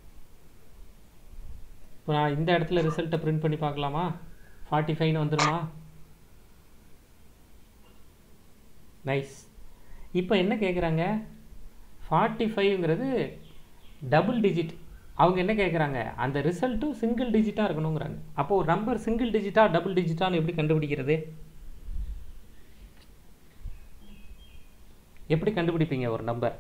இப்போ நான் இந்த இடத்துல ரிசல்ட்டை பிரிண்ட் பண்ணி பார்க்கலாமா ஃபார்ட்டி ஃபைவ்னு வந்துருமா நைஸ் இப்போ என்ன கேட்குறாங்க ஃபார்ட்டி ஃபைவ்ங்கிறது டபுள் டிஜிட் அவங்க என்ன கேட்குறாங்க அந்த ரிசல்ட்டும் சிங்கிள் டிஜிட்டாக இருக்கணுங்கிறாங்க அப்போ ஒரு நம்பர் சிங்கிள் டிஜிட்டா டபுள் டிஜிட்டான்னு எப்படி கண்டுபிடிக்கிறது எப்படி கண்டுபிடிப்பீங்க ஒரு நம்பர்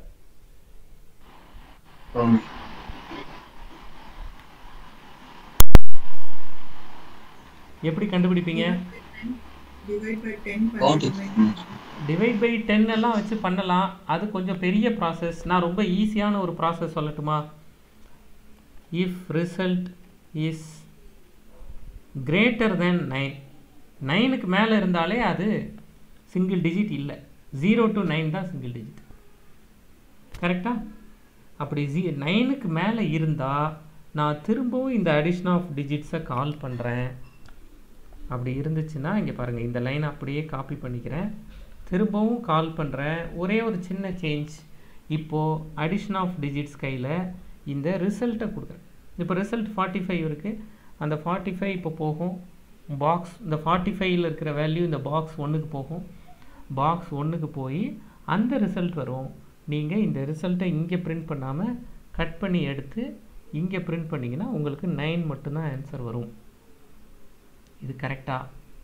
எப்படி கண்டுபிடிப்பீங்க divide by 10 by Count it. divide by divide by ten எல்லாம் வச்சு பண்ணலாம் அது கொஞ்சம் பெரிய ப்ராசஸ் நான் ரொம்ப ஈஸியான ஒரு ப்ராசஸ் சொல்லட்டுமா if result is greater then nine நைனுக்கு மேலே இருந்தாலே அது சிங்கிள் டிஜிட் இல்லை ஜீரோ டு நைன் தான் சிங்கிள் டிஜிட் கரெக்டா அப்படி ஜீ நைனுக்கு மேலே இருந்தால் நான் திரும்பவும் இந்த அடிஷன் ஆஃப் டிஜிட்ஸை கால் பண்ணுறேன் அப்படி இருந்துச்சுன்னா இங்கே பாருங்கள் இந்த லைனை அப்படியே காப்பி பண்ணிக்கிறேன் திரும்பவும் கால் பண்ணுறேன் ஒரே ஒரு சின்ன சேஞ்ச் இப்போது அடிஷன் ஆஃப் டிஜிட்ஸ் கையில் இந்த ரிசல்ட்டை கொடுக்குறேன் இப்போ ரிசல்ட் ஃபார்ட்டி ஃபைவ் இருக்குது அந்த ஃபார்ட்டி ஃபைவ் இப்போ போகும் பாக்ஸ் இந்த ஃபார்ட்டி ஃபைவ்ல இருக்கிற வேல்யூ இந்த பாக்ஸ் ஒன்றுக்கு போகும் பாக்ஸ் ஒன்றுக்கு போய் அந்த ரிசல்ட் வரும் நீங்கள் இந்த ரிசல்ட்டை இங்கே பிரிண்ட் பண்ணாமல் கட் பண்ணி எடுத்து இங்கே பிரிண்ட் பண்ணிங்கன்னா உங்களுக்கு நைன் மட்டும்தான் ஆன்சர் வரும் இது கரெக்டா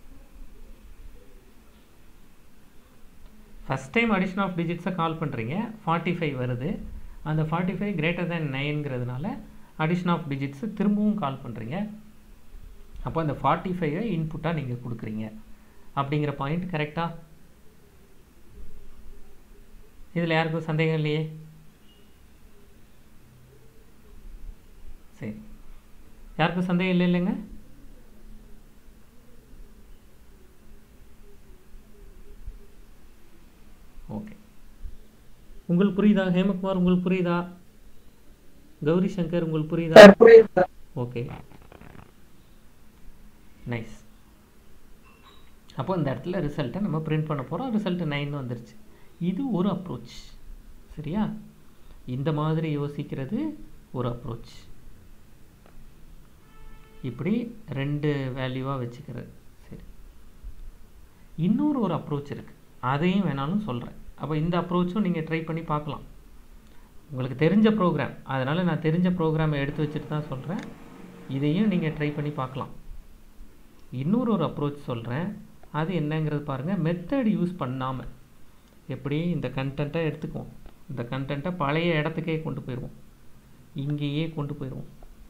ஃபஸ்ட் டைம் அடிஷன் ஆஃப் டிஜிட்ஸை கால் பண்ணுறீங்க ஃபார்ட்டி ஃபைவ் வருது அந்த ஃபார்ட்டி ஃபைவ் கிரேட்டர் தேன் நைன்ங்கிறதுனால அடிஷன் ஆஃப் டிஜிட்ஸை திரும்பவும் கால் பண்ணுறீங்க அப்போ அந்த ஃபார்ட்டி ஃபைவை இன்புட்டாக நீங்கள் கொடுக்குறீங்க அப்படிங்கிற பாயிண்ட் கரெக்டா இதில் யாருக்கும் சந்தேகம் இல்லையே சரி யாருக்கும் சந்தேகம் இல்லை இல்லைங்க ஓகே உங்களுக்கு புரியுதா ஹேமகுமார் உங்களுக்கு புரியுதா கௌரி சங்கர் உங்களுக்கு புரியுதா சார் புரியுது சார் ஓகே நைஸ் அப்போ இந்த இடத்துல ரிசல்ட்டை நம்ம பிரிண்ட் பண்ண போகிறோம் ரிசல்ட் நைன் வந்துருச்சு இது ஒரு அப்ரோச் சரியா இந்த மாதிரி யோசிக்கிறது ஒரு அப்ரோச் இப்படி ரெண்டு வேல்யூவாக வச்சுக்கிறது சரி இன்னொரு ஒரு அப்ரோச் இருக்குது அதையும் வேணாலும் சொல்கிறேன் அப்போ இந்த அப்ரோச்சும் நீங்கள் ட்ரை பண்ணி பார்க்கலாம் உங்களுக்கு தெரிஞ்ச ப்ரோக்ராம் அதனால் நான் தெரிஞ்ச ப்ரோக்ராமை எடுத்து வச்சுட்டு தான் சொல்கிறேன் இதையும் நீங்கள் ட்ரை பண்ணி பார்க்கலாம் இன்னொரு ஒரு அப்ரோச் சொல்கிறேன் அது என்னங்கிறது பாருங்கள் மெத்தட் யூஸ் பண்ணாமல் எப்படி இந்த கண்டென்ட்டை எடுத்துக்குவோம் இந்த கண்டென்ட்டை பழைய இடத்துக்கே கொண்டு போயிடுவோம் இங்கேயே கொண்டு போயிடுவோம்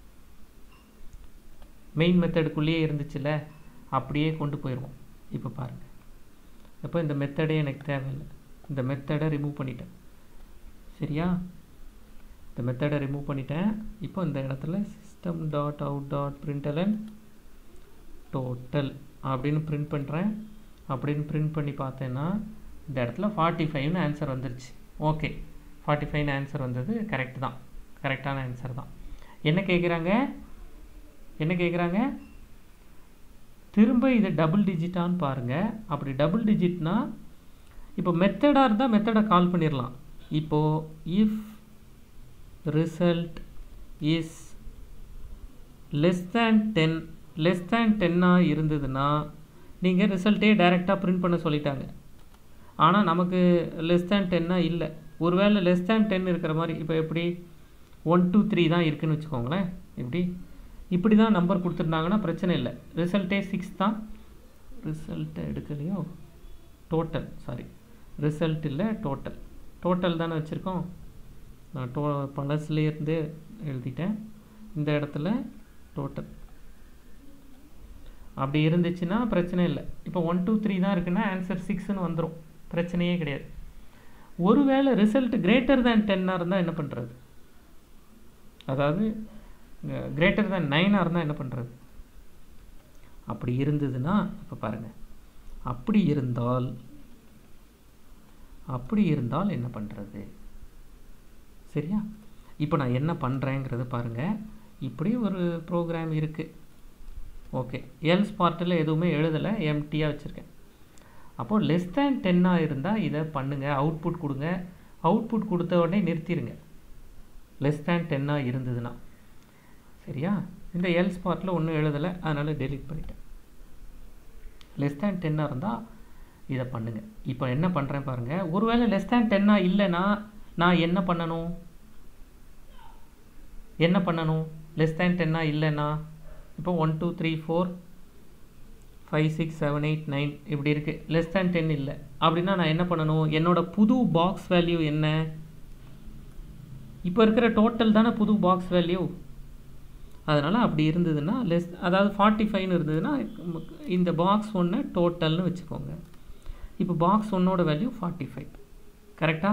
மெயின் மெத்தடுக்குள்ளேயே இருந்துச்சுல்ல அப்படியே கொண்டு போயிடுவோம் இப்போ பாருங்கள் இப்போ இந்த மெத்தடே எனக்கு தேவையில்லை இந்த மெத்தடை ரிமூவ் பண்ணிட்டேன் சரியா இந்த மெத்தடை ரிமூவ் பண்ணிட்டேன் இப்போ இந்த இடத்துல system dot out dot println total அப்படின்னு பிரிண்ட் பண்ணுறேன் அப்படின்னு பிரிண்ட் பண்ணி பார்த்தேன்னா இந்த இடத்துல ஃபார்ட்டி ஃபைவ்னு ஆன்சர் வந்துருச்சு ஓகே ஃபார்ட்டி ஃபைவ்னு ஆன்சர் வந்தது கரெக்ட் தான் கரெக்டான ஆன்சர் தான் என்ன கேட்குறாங்க என்ன கேட்குறாங்க திரும்ப இது டபுள் டிஜிட்டான்னு பாருங்கள் அப்படி டபுள் டிஜிட்னா இப்போ மெத்தடாக இருந்தால் மெத்தடை கால் பண்ணிடலாம் இப்போது if result is less than ten less than டென்னாக இருந்ததுன்னா நீங்கள் ரிசல்ட்டே டைரெக்டாக பிரிண்ட் பண்ண சொல்லிட்டாங்க ஆனால் நமக்கு லெஸ் தேன் டென்னாக இல்லை ஒருவேளை லெஸ் தேன் டென் இருக்கிற மாதிரி இப்போ எப்படி ஒன் டூ த்ரீ தான் இருக்குன்னு வச்சுக்கோங்களேன் இப்படி இப்படி தான் நம்பர் கொடுத்துருந்தாங்கன்னா பிரச்சனை இல்லை ரிசல்ட்டே சிக்ஸ் தான் ரிசல்ட்டை எடுக்கலையோ டோட்டல் சாரி ரிசல்ட் இல்லை டோட்டல் டோட்டல் தானே வச்சுருக்கோம் நான் டோ பழசுலேருந்து எழுதிட்டேன் இந்த இடத்துல டோட்டல் அப்படி இருந்துச்சுன்னா பிரச்சனை இல்லை இப்போ ஒன் டூ த்ரீ தான் இருக்குன்னா ஆன்சர் சிக்ஸ்னு வந்துடும் பிரச்சனையே கிடையாது ஒருவேளை ரிசல்ட் கிரேட்டர் தேன் டென்னாக இருந்தால் என்ன பண்ணுறது அதாவது கிரேட்டர் தேன் நைனாக இருந்தால் என்ன பண்ணுறது அப்படி இருந்ததுன்னா இப்போ பாருங்கள் அப்படி இருந்தால் அப்படி இருந்தால் என்ன பண்ணுறது சரியா இப்போ நான் என்ன பண்ணுறேங்கிறத பாருங்கள் இப்படி ஒரு ப்ரோக்ராம் இருக்குது ஓகே எல்ஸ் பார்ட்டில் எதுவுமே எழுதலை எம்டியாக வச்சுருக்கேன் அப்போது லெஸ் தேன் டென்னாக இருந்தால் இதை பண்ணுங்கள் அவுட்புட் கொடுங்க அவுட்புட் கொடுத்த உடனே நிறுத்திடுங்க லெஸ் தேன் டென்னாக இருந்ததுன்னா சரியா இந்த எல்ஸ் பார்ட்டில் ஒன்றும் எழுதலை அதனால் டெலீட் பண்ணிட்டேன் லெஸ் தேன் டென்னாக இருந்தால் இதை பண்ணுங்கள் இப்போ என்ன பண்ணுறேன் பாருங்கள் ஒருவேளை லெஸ் தேன் டென்னாக இல்லைன்னா நான் என்ன பண்ணணும் என்ன பண்ணணும் லெஸ் தேன் டென்னாக இல்லைன்னா இப்போ one two three four five six seven eight nine இப்படி இருக்குது லெஸ் தேன் டென் இல்லை அப்படின்னா நான் என்ன பண்ணணும் என்னோட புது பாக்ஸ் வேல்யூ என்ன இப்போ இருக்கிற டோட்டல் தானே புது பாக்ஸ் வேல்யூ அதனால் அப்படி இருந்ததுன்னா லெஸ் அதாவது ஃபார்ட்டி ஃபைவ்னு இருந்ததுன்னா இந்த பாக்ஸ் ஒன்று டோட்டல்னு வச்சுக்கோங்க இப்போ பாக்ஸ் ஒன்னோட வேல்யூ ஃபார்ட்டி ஃபைவ் கரெக்டா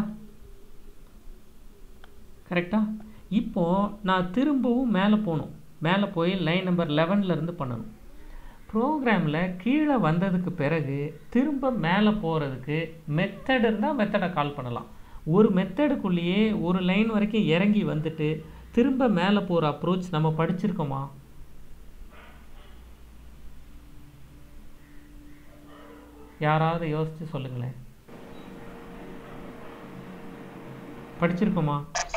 கரெக்டா இப்போது நான் திரும்பவும் மேலே போகணும் மேலே போய் லைன் நம்பர் லெவன்லேருந்து பண்ணணும் ப்ரோக்ராமில் கீழே வந்ததுக்கு பிறகு திரும்ப மேலே போகிறதுக்கு மெத்தட் இருந்தால் மெத்தடை கால் பண்ணலாம் ஒரு மெத்தடுக்குள்ளேயே ஒரு லைன் வரைக்கும் இறங்கி வந்துட்டு திரும்ப மேலே போகிற அப்ரோச் நம்ம படிச்சிருக்கோமா யாராவது யோசிச்சு சொல்லுங்களேன் படிச்சிருக்கோமா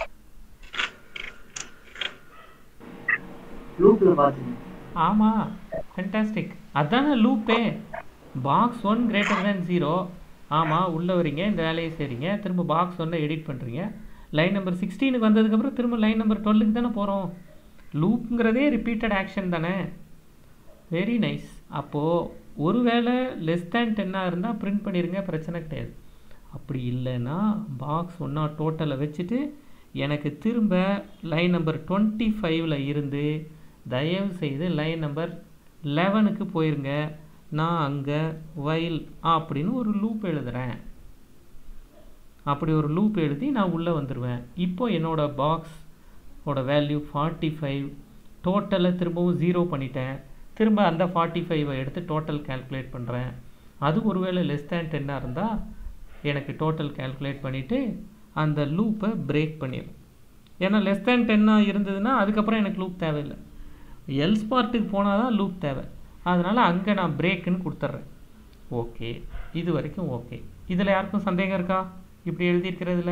லூப்ல பாத்தீங்க ஆமாம் ஃபென்டாஸ்டிக் அதானே லூப்பே box one greater than zero ஆமாம் உள்ளே வரீங்க இந்த வேலையை செய்கிறீங்க திரும்ப பாக்ஸ் ஒன்றை எடிட் பண்ணுறீங்க லைன் நம்பர் சிக்ஸ்டீனுக்கு வந்ததுக்கப்புறம் திரும்ப லைன் நம்பர் டுவெல்லுக்கு தானே போகிறோம் லூப்புங்கிறதே ரிப்பீட்டட் ஆக்ஷன் தானே வெரி நைஸ் அப்போது ஒருவேளை லெஸ் தேன் டென்னாக இருந்தால் பிரிண்ட் பண்ணிடுங்க பிரச்சனை கிடையாது அப்படி இல்லைன்னா பாக்ஸ் ஒன்றா டோட்டலை வச்சுட்டு எனக்கு திரும்ப லைன் நம்பர் டுவெண்ட்டி ஃபைவ்ல இருந்து தயவு செய்து லைன் நம்பர் லெவனுக்கு போயிருங்க நான் அங்கே வைல் அப்படின்னு ஒரு லூப் எழுதுகிறேன் அப்படி ஒரு லூப் எழுதி நான் உள்ளே வந்துடுவேன் இப்போ என்னோடய பாக்ஸ் ஓட வேல்யூ ஃபார்ட்டி ஃபைவ் டோட்டலை திரும்பவும் ஜீரோ பண்ணிட்டேன் திரும்ப அந்த ஃபார்ட்டி ஃபைவை எடுத்து டோட்டல் கால்குலேட் பண்ணுறேன் அது ஒருவேளை லெஸ் தேன் டென்னாக இருந்தால் எனக்கு டோட்டல் கால்குலேட் பண்ணிவிட்டு அந்த லூப்பை பிரேக் பண்ணிடும் ஏன்னா லெஸ் தேன் டென்னாக இருந்ததுன்னா அதுக்கப்புறம் எனக்கு லூப் தேவையில்லை எல்ஸ் பார்ட்டுக்கு போனால் தான் லூப் தேவை அதனால் அங்கே நான் பிரேக்குன்னு கொடுத்துட்றேன் ஓகே இது வரைக்கும் ஓகே இதில் யாருக்கும் சந்தேகம் இருக்கா இப்படி எழுதியிருக்கிறதுல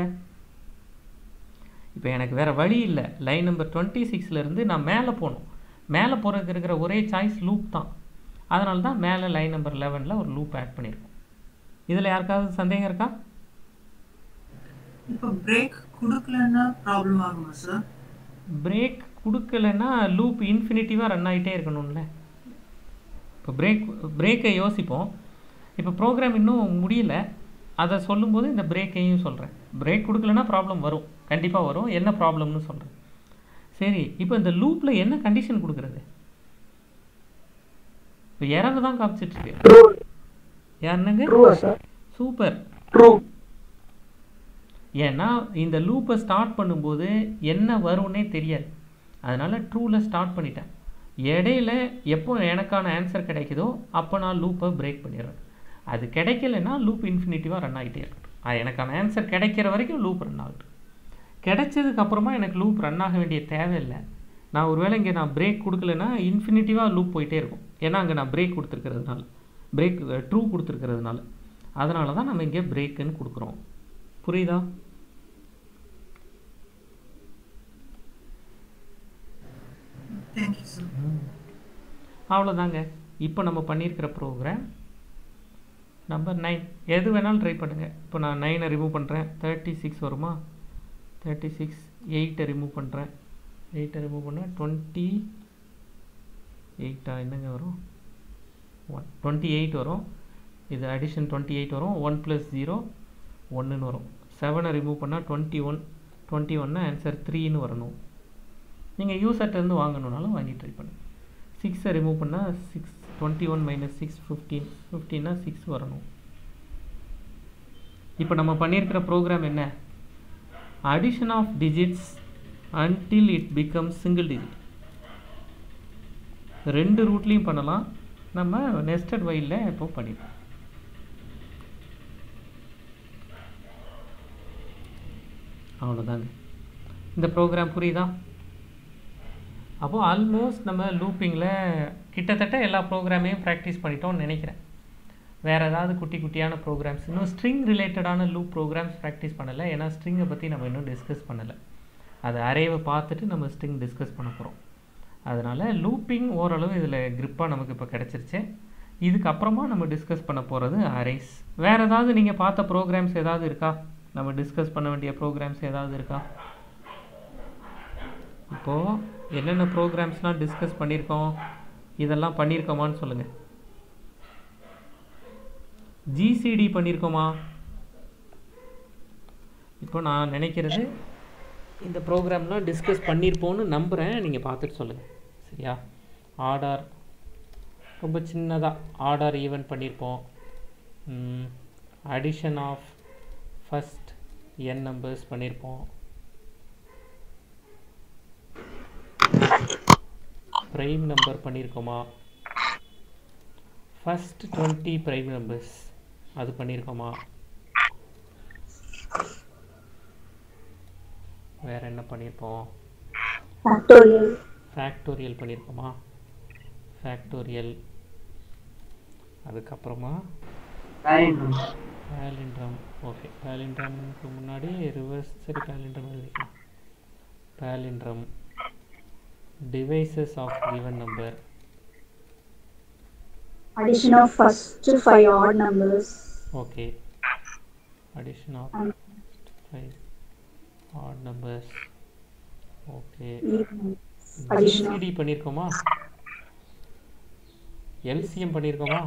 இப்போ எனக்கு வேறு வழி இல்லை லைன் நம்பர் டுவெண்ட்டி சிக்ஸ்லேருந்து நான் மேலே போகணும் மேலே போகிறதுக்கு இருக்கிற ஒரே சாய்ஸ் லூப் தான் அதனால தான் மேலே லைன் நம்பர் லெவனில் ஒரு லூப் ஆட் பண்ணியிருக்கோம் இதில் யாருக்காவது சந்தேகம் இருக்கா இப்போ பிரேக் கொடுக்கலன்னா ப்ராப்ளம் ஆகுமா சார் பிரேக் கொடுக்கலன்னா லூப் இன்ஃபினிட்டிவாக ரன் ஆகிட்டே இருக்கணும்ல இப்போ பிரேக் பிரேக்கை யோசிப்போம் இப்போ ப்ரோக்ராம் இன்னும் முடியல அதை சொல்லும்போது இந்த பிரேக்கையும் சொல்கிறேன் பிரேக் கொடுக்கலன்னா ப்ராப்ளம் வரும் கண்டிப்பாக வரும் என்ன ப்ராப்ளம்னு சொல்கிறேன் சரி இப்போ இந்த லூப்பில் என்ன கண்டிஷன் கொடுக்குறது இப்போ எரர் தான் காமிச்சிட்ருக்கு ட்ரூ யாருன்னங்க ட்ரூவா சார் சூப்பர் ட்ரூ ஏன்னா இந்த லூப்பை ஸ்டார்ட் பண்ணும்போது என்ன வரும்னே தெரியாது அதனால் ட்ரூவில் ஸ்டார்ட் பண்ணிட்டேன் இடையில எப்போ எனக்கான ஆன்சர் கிடைக்குதோ அப்போ நான் லூப்பை பிரேக் பண்ணிடுறேன் அது கிடைக்கலன்னா லூப் இன்ஃபினிட்டிவாக ரன் ஆகிட்டே இருக்கட்டும் அது எனக்கான ஆன்சர் கிடைக்கிற வரைக்கும் லூப் ரன் ஆகட்டும் கிடைச்சதுக்கு அப்புறமா எனக்கு லூப் ரன் ஆக வேண்டிய தேவையில்லை நான் ஒருவேளை இங்கே நான் பிரேக் கொடுக்கலன்னா இன்ஃபினிட்டிவாக லூப் போயிட்டே இருக்கும் ஏன்னா அங்கே நான் பிரேக் கொடுத்துருக்கிறதுனால பிரேக் ட்ரூ கொடுத்துருக்கிறதுனால அதனால தான் நம்ம இங்கே பிரேக்குன்னு கொடுக்குறோம் புரியுதா தேங்க்யூ சார் அவ்வளோதாங்க இப்போ நம்ம பண்ணியிருக்கிற ப்ரோக்ராம் நம்பர் நைன் எது வேணாலும் ட்ரை பண்ணுங்கள் இப்போ நான் நைனை ரிமூவ் பண்ணுறேன் தேர்ட்டி சிக்ஸ் வருமா தேர்ட்டி சிக்ஸ் எயிட்டை ரிமூவ் பண்ணுறேன் எயிட்டை ரிமூவ் பண்ணால் டுவெண்ட்டி எயிட்டா என்னங்க வரும் ஒன் டுவெண்ட்டி எயிட் வரும் இது அடிஷன் டுவெண்ட்டி எயிட் வரும் ஒன் ப்ளஸ் ஜீரோ ஒன்றுன்னு வரும் செவனை ரிமூவ் பண்ணால் டுவெண்ட்டி ஒன் டுவெண்ட்டி ஒன்னா ஆன்சர் த்ரீன்னு வரணும் நீங்கள் யூசர்ட்டேருந்து வாங்கணுன்னாலும் வாங்கி ட்ரை பண்ணுங்கள் சிக்ஸை ரிமூவ் பண்ணால் six twenty one minus six fifteen ஃபிஃப்டீன்னா சிக்ஸ் வரணும் இப்போ நம்ம பண்ணியிருக்கிற ப்ரோக்ராம் என்ன addition of digits until it becomes single digit ரெண்டு ரூட்லேயும் பண்ணலாம் நம்ம நெஸ்டட் வைலில் இப்போ பண்ணிடுறோம் அவ்வளோதாங்க இந்த ப்ரோக்ராம் புரியுதா அப்போது ஆல்மோஸ்ட் நம்ம லூப்பிங்கில் கிட்டத்தட்ட எல்லா ப்ரோக்ராமையும் ப்ராக்டிஸ் பண்ணிட்டோம்னு நினைக்கிறேன் வேறு ஏதாவது குட்டி குட்டியான ப்ரோக்ராம்ஸ் இன்னும் ஸ்ட்ரிங் ரிலேட்டடான லூப் ப்ரோக்ராம்ஸ் ப்ராக்டிஸ் பண்ணலை ஏன்னா ஸ்ட்ரிங்கை பற்றி நம்ம இன்னும் டிஸ்கஸ் பண்ணலை அது அரேவை பார்த்துட்டு நம்ம ஸ்ட்ரிங் டிஸ்கஸ் பண்ண போகிறோம் அதனால் லூப்பிங் ஓரளவு இதில் grip-ஆ நமக்கு இப்போ கிடச்சிருச்சு இதுக்கப்புறமா நம்ம டிஸ்கஸ் பண்ண போகிறது அரேஸ் வேறு ஏதாவது நீங்கள் பார்த்த ப்ரோக்ராம்ஸ் ஏதாவது இருக்கா நம்ம டிஸ்கஸ் பண்ண வேண்டிய ப்ரோக்ராம்ஸ் ஏதாவது இருக்கா இப்போது என்னென்ன ப்ரோக்ராம்ஸ்லாம் டிஸ்கஸ் பண்ணியிருக்கோம் இதெல்லாம் பண்ணியிருக்கோமான்னு சொல்லுங்கள் ஜிசிடி பண்ணியிருக்கோமா இப்போ நான் நினைக்கிறது இந்த ப்ரோக்ராம்லாம் டிஸ்கஸ் பண்ணியிருப்போன்னு நம்புகிறேன் நீங்கள் பார்த்துட்டு சொல்லுங்கள் சரியா ஆர்டர் ரொம்ப சின்னதாக ஆர்டர் ஈவெண்ட் பண்ணியிருப்போம் addition of first n numbers பண்ணியிருப்போம் ப்ரைம் நம்பர் பண்ணியிருக்கோமா ஃபஸ்ட் டுவெண்ட்டி ப்ரைம் நம்பர்ஸ் அது பண்ணியிருக்கோமா வேற என்ன பண்ணியிருப்போம் ஃபேக்டோரியல் ஃபேக்டோரியல் பண்ணியிருக்கோமா ஃபேக்டோரியல் அதுக்கப்புறமா பேலிண்ட்ரம் ஓகே பேலிண்ட்ரம்க்கு முன்னாடி ரிவர்ஸ் சரி பேலிண்ட்ரம் எழுதிக்கலாம் palindrome divisors of given number addition of first five odd numbers okay addition of and five odd numbers okay even addition of GCD பண்ணியிருக்கோமா எல்சிஎம் பண்ணியிருக்கோமா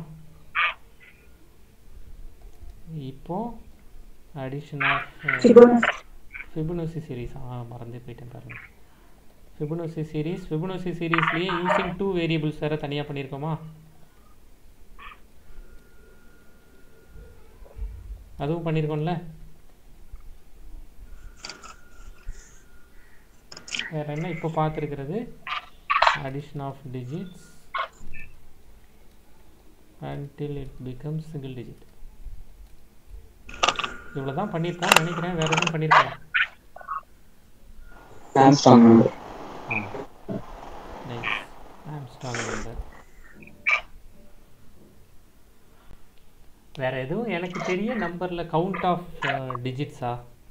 இப்போ addition of Fibonacci Fibonacci series ஆ மறந்தே போயிட்டேன் பாருங்க Fibonacci series Fibonacci சீரிஸ்லேயே using two variables வேறு தனியாக பண்ணியிருக்கோமா அதுவும் பண்ணியிருக்கோம்ல வேற என்ன இப்போ பார்த்துருக்கிறது addition of digits until it becomes single digit இவ்வளோ தான் பண்ணியிருக்கோம் நினைக்கிறேன் வேற எதுவும் பண்ணியிருக்கோம் Armstrong number. ஆ நைஸ் ஆம்ஸ்டாங் நம்பர் வேற எதுவும் எனக்கு தெரிய நம்பரில் கவுண்ட் ஆஃப் டிஜிட்ஸா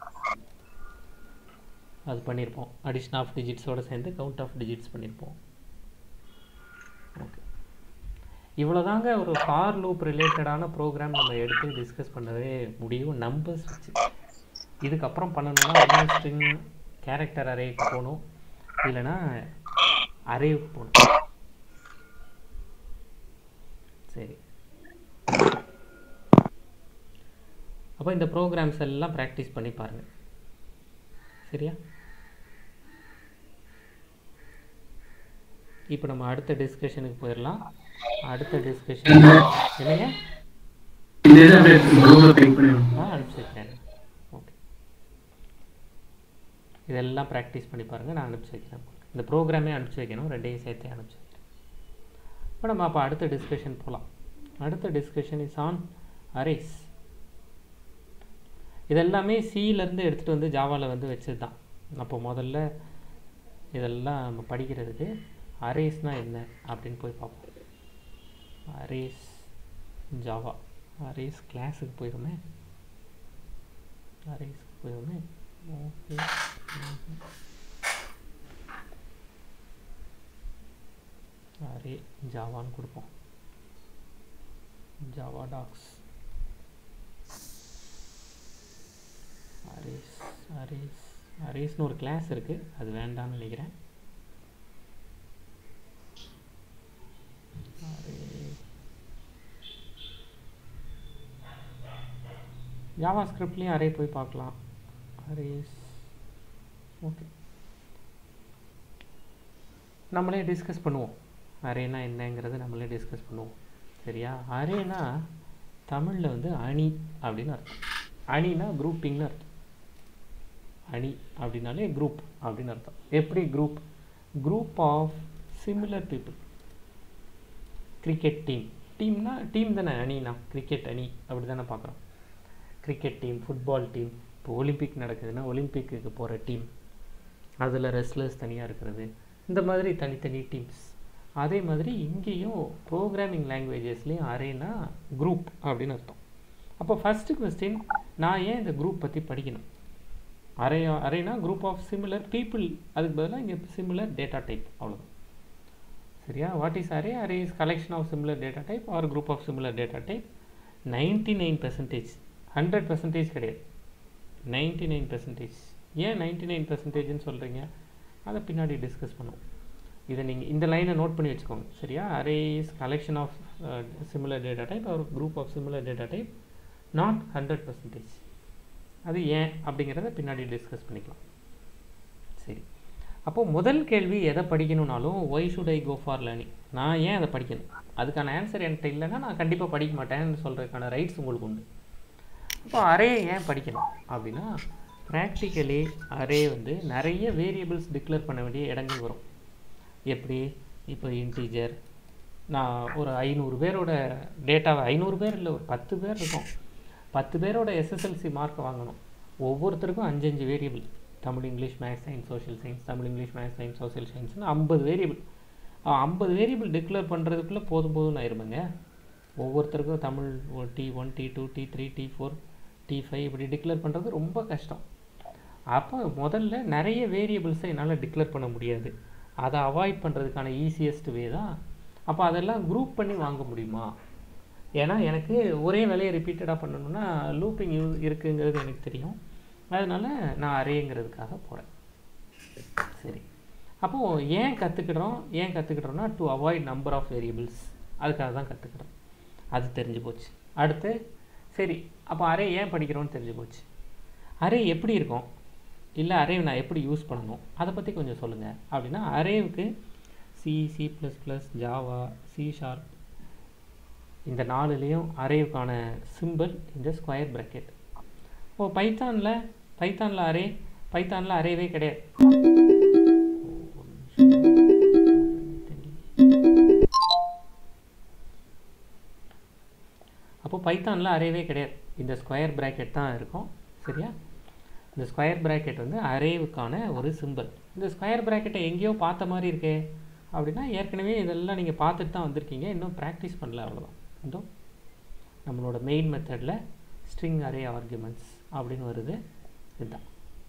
அது பண்ணியிருப்போம் அடிஷன் ஆஃப் டிஜிட்ஸோட சேர்ந்து கவுண்ட் ஆஃப் டிஜிட்ஸ் பண்ணியிருப்போம் ஓகே இவ்வளோதாங்க ஒரு ஃபார் லூப் ரிலேட்டடான ப்ரோக்ராம் நம்ம எடுத்து டிஸ்கஸ் பண்ணவே முடியும் நம்பர்ஸ் வச்சு இதுக்கப்புறம் பண்ணணும்னா ஒன்று ஸ்ட்ரிங் கேரக்டர் அரேக்கு போகணும் இல்லைன்னா அரேவுக்கு போகணும் சரி அப்போ இந்த ப்ரோக்ராம்ஸ் எல்லாம் ப்ராக்டிஸ் பண்ணி பாருங்கள் சரியா இப்போ நம்ம அடுத்த டிஸ்கஷனுக்கு போயிடலாம் அடுத்த டிஸ்கஷன் என்னங்க இந்த இதை அப்படியே குரூப்ல பிக் பண்ணிடுவோம் ஆ அனுப்பிச்சு வைக்கிறேன் ஓகே இதெல்லாம் ப்ராக்டிஸ் பண்ணி பாருங்கள் நான் அனுப்பிச்சு வைக்கிறேன் உங்களுக்கு. இந்த ப்ரோக்ராமே அனுப்பிச்சு வைக்கணும் ரெண்டையும் சேர்த்தே அனுப்பிச்சு வைக்கிறேன் இப்போ நம்ம அப்போ அடுத்த டிஸ்கஷன் போகலாம் அடுத்த டிஸ்கஷன் இஸ் ஆன் அரேஸ் இதெல்லாமே சியிலேருந்து எடுத்துகிட்டு வந்து ஜாவாவில் வந்து வச்சது தான் அப்போ முதல்ல இதெல்லாம் நம்ம படிக்கிறதுக்கு அரேஸ்னால் என்ன அப்படின்னு போய் பார்ப்போம் அரேஸ் ஜாவா அரேஸ் கிளாஸுக்கு போயிருமே அரேஸ்க்கு போயிருமே ஓகே அரே ஜாவான்னு கொடுப்போம் ஜாவா டாக்ஸ் அரேஸ் அரேஸ் அரேஸ்னு ஒரு கிளாஸ் இருக்குது அது வேண்டாம்னு நினைக்கிறேன் அரே ஜாவா ஸ்கிரிப்ட்லேயும் அரே போய் பார்க்கலாம் அரேஸ் ஓகே நம்மளே டிஸ்கஸ் பண்ணுவோம் அரேனா என்னங்கிறத நம்மளே டிஸ்கஸ் பண்ணுவோம் சரியா அரேனா தமிழில் வந்து அணி அப்படின்னு அர்த்தம் அணினா குரூப்பிங்னு அர்த்தம் அணி அப்படின்னாலே குரூப் அப்படின்னு அர்த்தம் எப்படி group group of similar people cricket team டீம்னா டீம் தானே அணினா கிரிக்கெட் அணி அப்படி தானே பார்க்குறோம் கிரிக்கெட் டீம் ஃபுட்பால் டீம் இப்போ ஒலிம்பிக் நடக்குதுன்னா ஒலிம்பிக்கு போகிற டீம் அதில் ரெஸ்லர்ஸ் தனியாக இருக்கிறது இந்த மாதிரி தனித்தனி டீம்ஸ் அதே மாதிரி இங்கேயும் ப்ரோக்ராமிங் லாங்குவேஜஸ்லேயும் அரேனா குரூப் அப்படின்னு அர்த்தம் அப்போ ஃபஸ்ட்டு கொஸ்டின் நான் ஏன் இந்த குரூப் பற்றி படிக்கணும் அரே அரேனா குரூப் ஆஃப் சிமிலர் பீப்புள் அதுக்கு பதிலாக இங்கே சிமிலர் டேட்டா டைப் அவ்வளோதான் சரியா what is array array is collection of similar data type or group of similar data type ninety nine percentage hundred percentage கிடையாது நைன்டி நைன் பெர்சன்டேஜ் ஏன் ninety nine பெர்சன்டேஜ்னு சொல்கிறீங்க அதை பின்னாடி டிஸ்கஸ் பண்ணுவோம் இதை நீங்கள் இந்த லைனை நோட் பண்ணி வச்சுக்கோங்க சரியா array is collection of similar data type ஒரு group of similar data type not hundred percentage அது ஏன் அப்படிங்கிறத பின்னாடி டிஸ்கஸ் பண்ணிக்கலாம் சரி அப்போது முதல் கேள்வி எதை படிக்கணும்னாலும் why should I go for learning நான் ஏன் அதை படிக்கணும் அதுக்கான ஆன்சர் என்கிட்ட இல்லைன்னா நான் கண்டிப்பாக படிக்க மாட்டேன்னு சொல்கிறதுக்கான ரைட்ஸ் உங்களுக்கு உண்டு அப்போ அரே ஏன் படிக்கணும் அப்படின்னா ப்ராக்டிக்கலி அரே வந்து நிறைய வேரியபிள்ஸ் டிக்ளேர் பண்ண வேண்டிய இடங்கள் வரும் எப்படி இப்போ இன்டீஜர் நான் ஒரு ஐநூறு பேரோட டேட்டாவை ஐநூறு பேர் இல்லை ஒரு பத்து பேர் இருக்கும் பத்து பேரோட எஸ்எஸ்எல்சி மார்க்கை வாங்கணும் ஒவ்வொருத்தருக்கும் அஞ்சு அஞ்சு variable Tamil English maths science social science Tamil English maths science social சயின்ஸ்னு ஐம்பது வேரியபிள் ஐம்பது வேரியபிள் டிக்ளேர் பண்ணுறதுக்குள்ளே போதும் போதும்னு ஆயிருமுங்க ஒவ்வொருத்தருக்கும் Tamil T one T two T three T four T five இப்படி டிக்ளேர் பண்ணுறது ரொம்ப கஷ்டம் அப்போ முதல்ல நிறைய வேரியபிள்ஸை என்னால் டிக்ளேர் பண்ண முடியாது அதை அவாய்ட் பண்ணுறதுக்கான ஈஸியஸ்ட் வே தான் அப்போ அதெல்லாம் குரூப் பண்ணி வாங்க முடியுமா ஏன்னா எனக்கு ஒரே வேலையை ரிப்பீட்டடாக பண்ணணும்னா லூப்பிங் யூ இருக்குங்கிறது எனக்கு தெரியும் அதனால் நான் அரேங்கிறதுக்காக போகிறேன் சரி அப்போது ஏன் கற்றுக்கிடுறோம் ஏன் கற்றுக்கிடுறோம்னா to avoid number of variables அதுக்காக தான் கற்றுக்கிடுறோம் அது தெரிஞ்சு போச்சு அடுத்து சரி அப்போ அரே ஏன் படிக்கிறோன்னு தெரிஞ்சு போச்சு அரே எப்படி இருக்கும் இல்லை அரே நான் எப்படி யூஸ் பண்ணணும் அதை பற்றி கொஞ்சம் சொல்லுங்கள் அப்படின்னா அரேவுக்கு C C plus plus Java C sharp இந்த நாலுலேயும் அரேவுக்கான சிம்பிள் இந்த ஸ்கொயர் ப்ராக்கெட் ஓ பைத்தானில் பைத்தானில் அரே பைத்தானில் அரேவே கிடையாது அப்போ பைத்தானில் அரேவே கிடையாது இந்த ஸ்கொயர் ப்ராக்கெட் தான் இருக்கும் சரியா இந்த ஸ்கொயர் ப்ராக்கெட் வந்து அரேவுக்கான ஒரு சிம்பிள் இந்த ஸ்கொயர் ப்ராக்கெட்டை எங்கேயோ பார்த்த மாதிரி இருக்கே அப்படின்னா ஏற்கனவே இதெல்லாம் நீங்கள் பார்த்துட்டு தான் வந்திருக்கீங்க இன்னும் ப்ராக்டிஸ் பண்ணல அவ்வளோதான் இதோ நம்மளோட மெயின் மெத்தடில் ஸ்ட்ரிங் அரே ஆர்குமெண்ட்ஸ் அப்படின்னு வருது இதுதான்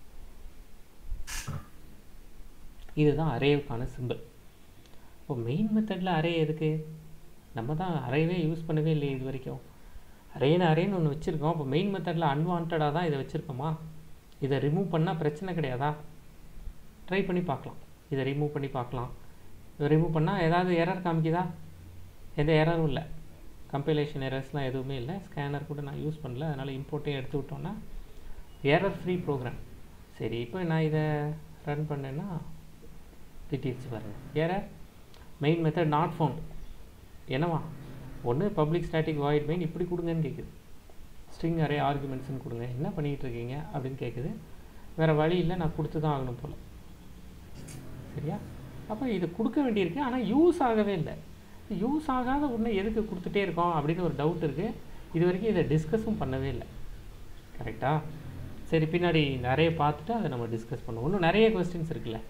இதுதான் அரேவுக்கான சிம்பிள் இப்போ மெயின் மெத்தடில் அரே எதுக்கு நம்ம தான் அரேவே யூஸ் பண்ணவே இல்லை இது வரைக்கும் அரேன்னு அரேன்னு ஒன்று வச்சுருக்கோம் அப்போ மெயின் மெத்தடில் அன்வான்டாக தான் இதை வச்சுருக்கோமா இதை ரிமூவ் பண்ணால் பிரச்சனை கிடையாதா ட்ரை பண்ணி பார்க்கலாம் இதை ரிமூவ் பண்ணி பார்க்கலாம் இதை ரிமூவ் பண்ணால் ஏதாவது எரர் காமிக்குதா எந்த எரரும் இல்லை கம்பைலேஷன் எரர்ஸ்லாம் எதுவுமே இல்லை ஸ்கேனர் கூட நான் யூஸ் பண்ணல அதனால் இம்போர்ட்டையும் எடுத்து விட்டோன்னா எரர் ஃப்ரீ ப்ரோக்ராம் சரி இப்போ நான் இதை ரன் பண்ணேன்னா திட்டிடுச்சு பாருங்கள் error main method not found என்னவா ஒன்று பப்ளிக் ஸ்டாட்டிக் வாய்ட் மெயின் இப்படி கொடுங்கன்னு கேட்குது ஸ்ட்ரிங் அரே ஆர்குமெண்ட்ஸ்னு கொடுங்க என்ன பண்ணிகிட்டு இருக்கீங்க அப்படின்னு கேட்குது வேறு வழி இல்லை நான் கொடுத்து தான் ஆகணும் போல் சரியா அப்போ இது கொடுக்க வேண்டியிருக்கு ஆனால் யூஸ் ஆகவே இல்லை யூஸ் ஆகாத ஒன்று எதுக்கு கொடுத்துட்டே இருக்கோம் அப்படின்னு ஒரு டவுட் இருக்குது இது வரைக்கும் இதை டிஸ்கஸும் பண்ணவே இல்லை கரெக்டாக சரி பின்னாடி நிறைய பார்த்துட்டு அதை நம்ம டிஸ்கஸ் பண்ணுவோம் இன்னும் நிறைய கொஸ்டின்ஸ் இருக்குல்ல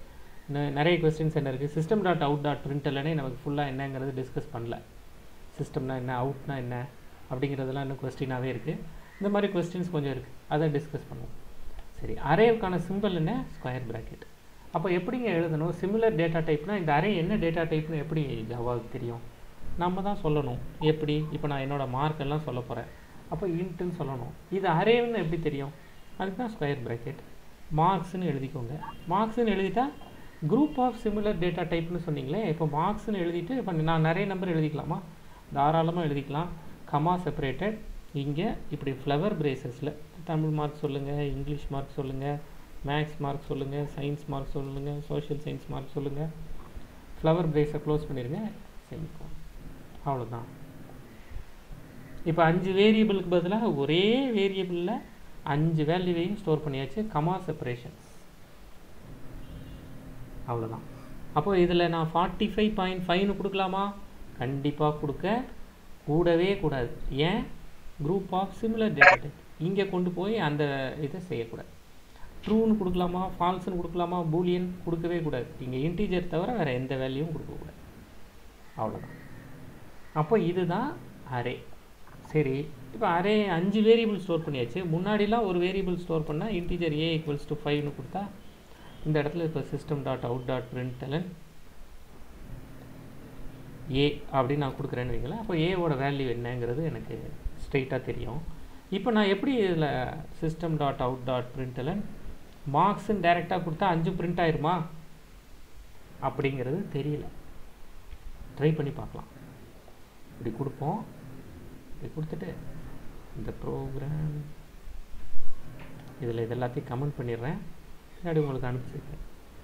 இன்னும் நிறைய கொஸ்டின்ஸ் என்ன இருக்குது சிஸ்டம் டாட் அவுட் டாட் பிரிண்டல்லனே நமக்கு ஃபுல்லாக என்னங்கிறது டிஸ்கஸ் பண்ணல சிஸ்டம்னா என்ன அவுட்னா என்ன அப்படிங்கிறதெல்லாம் இன்னும் கொஸ்டினாகவே இருக்குது இந்த மாதிரி கொஸ்டின்ஸ் கொஞ்சம் இருக்குது அதை டிஸ்கஸ் பண்ணுவோம் சரி அரேவுக்கான சிம்பிள் என்ன ஸ்கொயர் பிராக்கெட் அப்போ எப்படிங்க எழுதணும் சிமிலர் டேட்டா டைப்னா இந்த அரே என்ன டேட்டா டைப்னு எப்படி ஜவாவுக்கு தெரியும் நம்ம தான் சொல்லணும் எப்படி இப்போ நான் என்னோட மார்க் எல்லாம் சொல்ல போகிறேன் அப்போ இன்ட்டுன்னு சொல்லணும் இது அரேன்னு எப்படி தெரியும் அதுக்கு தான் ஸ்கொயர் பிராக்கெட் மார்க்ஸ்னு எழுதிக்கோங்க மார்க்ஸ்னு எழுதிட்டா குரூப் ஆஃப் சிமிலர் டேட்டா டைப்னு சொன்னீங்களே இப்போ மார்க்ஸ்னு எழுதிட்டு இப்போ நான் நிறைய நம்பர் எழுதிக்கலாமா தாராளமாக எழுதிக்கலாம் கமா செப்பரேட்டட் இங்கே இப்படி ஃப்ளவர் பிரேசஸில் தமிழ் மார்க் சொல்லுங்கள் இங்கிலீஷ் மார்க் சொல்லுங்கள் மேக்ஸ் மார்க் சொல்லுங்கள் சயின்ஸ் மார்க் சொல்லுங்கள் சோஷியல் சயின்ஸ் மார்க் சொல்லுங்கள் ஃப்ளவர் பிரேஸை க்ளோஸ் பண்ணிடுங்க செமிக்கோம் அவ்வளோதான் இப்போ அஞ்சு வேரியபிளுக்கு பதிலாக ஒரே வேரியபிளில் அஞ்சு வேல்யூவையும் ஸ்டோர் பண்ணியாச்சு கமா செப்பரேஷன்ஸ் அவ்வளோதான் அப்போ இதில் நான் ஃபார்ட்டி ஃபைவ் பாயிண்ட் ஃபைவ்னு கொடுக்கலாமா கண்டிப்பாக கொடுக்க கூடவே கூடாது ஏன் group of similar data type இங்கே கொண்டு போய் அந்த இதை செய்யக்கூடாது ட்ரூன்னு கொடுக்கலாமா ஃபால்ஸ்னு கொடுக்கலாமா பூலியன் கொடுக்கவே கூடாது இங்கே இன்டீஜர் தவிர வேறு எந்த வேல்யூவும் கொடுக்கக்கூடாது அவ்வளோதான் அப்போ இதுதான் அரே சரி இப்போ அரே அஞ்சு வேரியபிள் ஸ்டோர் பண்ணியாச்சு முன்னாடிலாம் ஒரு வேரியபிள் ஸ்டோர் பண்ணால் இன்டீஜர் ஏ ஈக்குவல்ஸ் டு ஃபைவ்னு கொடுத்தா இந்த இடத்துல இப்போ system dot out dot print A அப்படின்னு நான் கொடுக்குறேன்னு வைங்களேன் அப்போ ஏவோட வேல்யூ என்னங்கிறது எனக்கு ஸ்ட்ரெயிட்டாக தெரியும் இப்போ நான் எப்படி இதில் சிஸ்டம் டாட் அவுட் டாட் பிரிண்டலன் மார்க்ஸ்ன்னு டைரெக்டாக கொடுத்தா அஞ்சு பிரிண்ட் ஆயிருமா அப்படிங்கிறது தெரியல ட்ரை பண்ணி பார்க்கலாம் இப்படி கொடுப்போம் இப்படி கொடுத்துட்டு இந்த ப்ரோக்ராம் இதில் இது எல்லாத்தையும் கமெண்ட் பண்ணிடுறேன் பின்னாடி உங்களுக்கு அனுப்பிச்சிருக்கேன்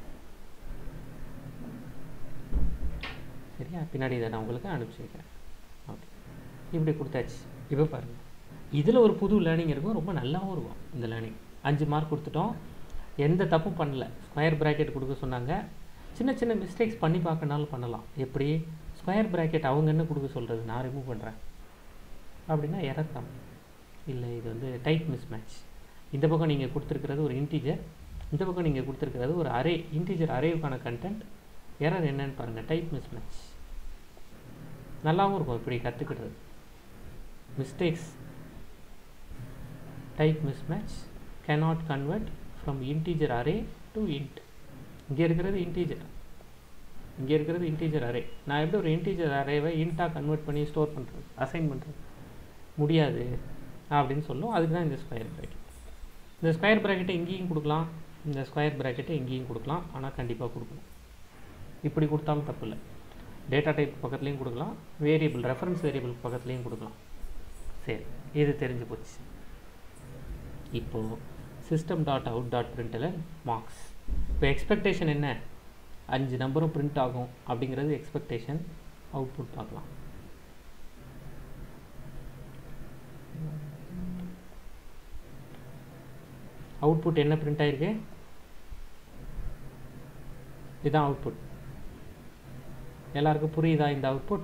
சரியா பின்னாடி இதை நான் உங்களுக்கு அனுப்பிச்சிருக்கேன் ஓகே இப்படி கொடுத்தாச்சு இப்போ பாருங்கள் இதில் ஒரு புது லேர்னிங் இருக்கும் ரொம்ப நல்லாவும் இருக்கும் இந்த லேர்னிங் அஞ்சு மார்க் கொடுத்துட்டோம் எந்த தப்பும் பண்ணல ஸ்கொயர் பிராக்கெட் கொடுக்க சொன்னாங்க சின்ன சின்ன மிஸ்டேக்ஸ் பண்ணி பார்க்கனாலும் பண்ணலாம் எப்படி ஸ்கொயர் பிராக்கெட் அவங்க என்ன கொடுக்க சொல்கிறது நான் ரிமூவ் பண்ணுறேன் அப்படின்னா எரர் தான் இல்லை இது வந்து டைப் மிஸ் மேட்ச் இந்த பக்கம் நீங்கள் கொடுத்துருக்கிறது ஒரு இன்டீஜர் இந்த பக்கம் நீங்கள் கொடுத்துருக்கிறது ஒரு அரே இன்டீஜர் அரேவுக்கான கண்டென்ட் எரர் என்னன்னு பாருங்கள் டைப் மிஸ் மேட்ச் நல்லாவும் இருக்கும் இப்படி கற்றுக்கிடுறது mistakes type mismatch cannot convert from integer array to int இங்கே இருக்கிறது இன்டீஜர் இங்கே இருக்கிறது இன்டீஜர் அரே நான் எப்படி ஒரு இன்டீஜர் அரேவை இன்ட்டாக கன்வெர்ட் பண்ணி ஸ்டோர் பண்ணுறது அசைன் பண்ணுறது முடியாது அப்படின்னு சொல்லும் அதுக்கு தான் இந்த ஸ்கொயர் ப்ராக்கெட் இந்த ஸ்கொயர் ப்ராக்கெட்டை இங்கேயும் கொடுக்கலாம் இந்த ஸ்கொயர் ப்ராக்கெட்டை இங்கேயும் கொடுக்கலாம் ஆனால் கண்டிப்பாக கொடுக்கணும் இப்படி கொடுத்தாலும் தப்பு இல்லை டேட்டா டைப் பக்கத்துலேயும் கொடுக்கலாம் வேரியபிள் ரெஃபரன்ஸ் வேரியபிள் பக்கத்துலேயும் கொடுக்கலாம் சரி இது தெரிஞ்சு போச்சு இப்போது சிஸ்டம் டாட் அவுட் டாட் பிரிண்டில் மார்க்ஸ் இப்போ எக்ஸ்பெக்டேஷன் என்ன அஞ்சு நம்பரும் பிரிண்ட் ஆகும் அப்படிங்கிறது எக்ஸ்பெக்டேஷன் அவுட்புட் பார்க்கலாம் அவுட்புட் என்ன பிரிண்ட் ஆயிருக்கு இதுதான் அவுட்புட் எல்லாருக்கும் புரியுதா இந்த அவுட்புட்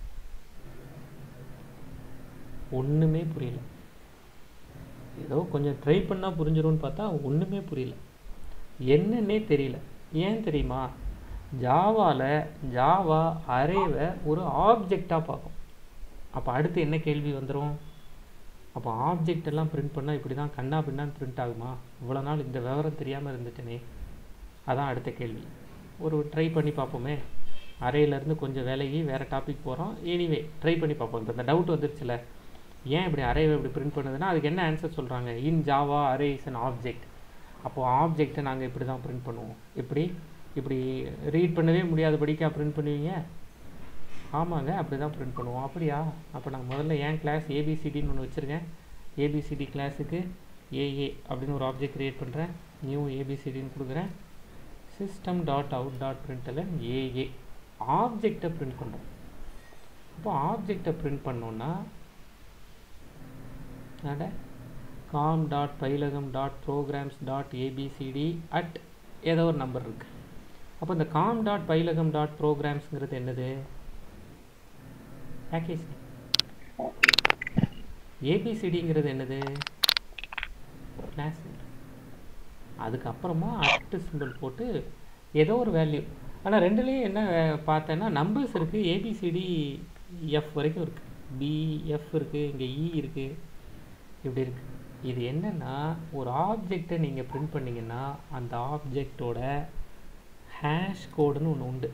ஒன்றுமே புரியல ஏதோ கொஞ்சம் ட்ரை பண்ணால் புரிஞ்சிரும்னு பார்த்தா ஒன்றுமே புரியல என்னன்னே தெரியல ஏன் தெரியுமா ஜாவாவில் ஜாவா அரேவை ஒரு ஆப்ஜெக்டாக பார்க்கும் அப்போ அடுத்து என்ன கேள்வி வந்துடும் அப்போ ஆப்ஜெக்ட் எல்லாம் பிரிண்ட் பண்ணால் இப்படி தான் கண்ணா பின்னான்னு பிரிண்ட் ஆகுமா இவ்வளோ நாள் இந்த விவரம் தெரியாமல் இருந்துட்டேனே அதான் அடுத்த கேள்வி ஒரு ட்ரை பண்ணி பார்ப்போமே அறையிலேருந்து கொஞ்சம் விலகி வேறு டாபிக் போகிறோம் எனிவே ட்ரை பண்ணி பார்ப்போம் இப்போ இந்த டவுட் வந்துருச்சுல ஏன் இப்படி அரேவை இப்படி பிரிண்ட் பண்ணுதுன்னா அதுக்கு என்ன ஆன்சர் சொல்கிறாங்க in Java array is an object அப்போது ஆப்ஜெக்டை நாங்கள் இப்படி தான் பிரிண்ட் பண்ணுவோம் இப்படி இப்படி ரீட் பண்ணவே முடியாதபடிக்கா பிரிண்ட் பண்ணுவீங்க ஆமாங்க அப்படி தான் பிரிண்ட் பண்ணுவோம் அப்படியா அப்போ நான் முதல்ல ஏன் கிளாஸ் ஏபிசிடின்னு ஒன்று வச்சுருக்கேன் ஏபிசிடி கிளாஸுக்கு ஏஏ அப்படின்னு ஒரு ஆப்ஜெக்ட் க்ரியேட் பண்ணுறேன் நியூ ஏபிசிடின்னு கொடுக்குறேன் சிஸ்டம் டாட் அவுட் டாட் பிரிண்டில் ஏஏ ஆப்ஜெக்டை பிரிண்ட் பண்ணுறோம் அப்போ ஆப்ஜெக்டை பிரிண்ட் பண்ணோன்னா அட காம் டாட் பைலகம் dot programs dot ABCD at ஏதோ ஒரு நம்பர் இருக்குது அப்போ இந்த காம் டாட் பைலகம் டாட் ப்ரோக்ராம்ஸுங்கிறது என்னது பேக்கேஜ் ஏபிசிடிங்கிறது என்னது கிளாஸ் அதுக்கப்புறமா அட்டு சிம்பிள் போட்டு ஏதோ ஒரு வேல்யூ ஆனால் ரெண்டுலேயும் என்ன வே- பார்த்தேன்னா நம்பர்ஸ் இருக்குது ஏபிசிடி எஃப் வரைக்கும் இருக்குது பிஎஃப் இருக்குது இங்கே இ இருக்குது இப்படி இருக்குது இது என்னென்னா ஒரு ஆப்ஜெக்டை நீங்கள் பிரிண்ட் பண்ணீங்கன்னா அந்த ஆப்ஜெக்டோட ஹேஷ் கோடுன்னு ஒன்று உண்டு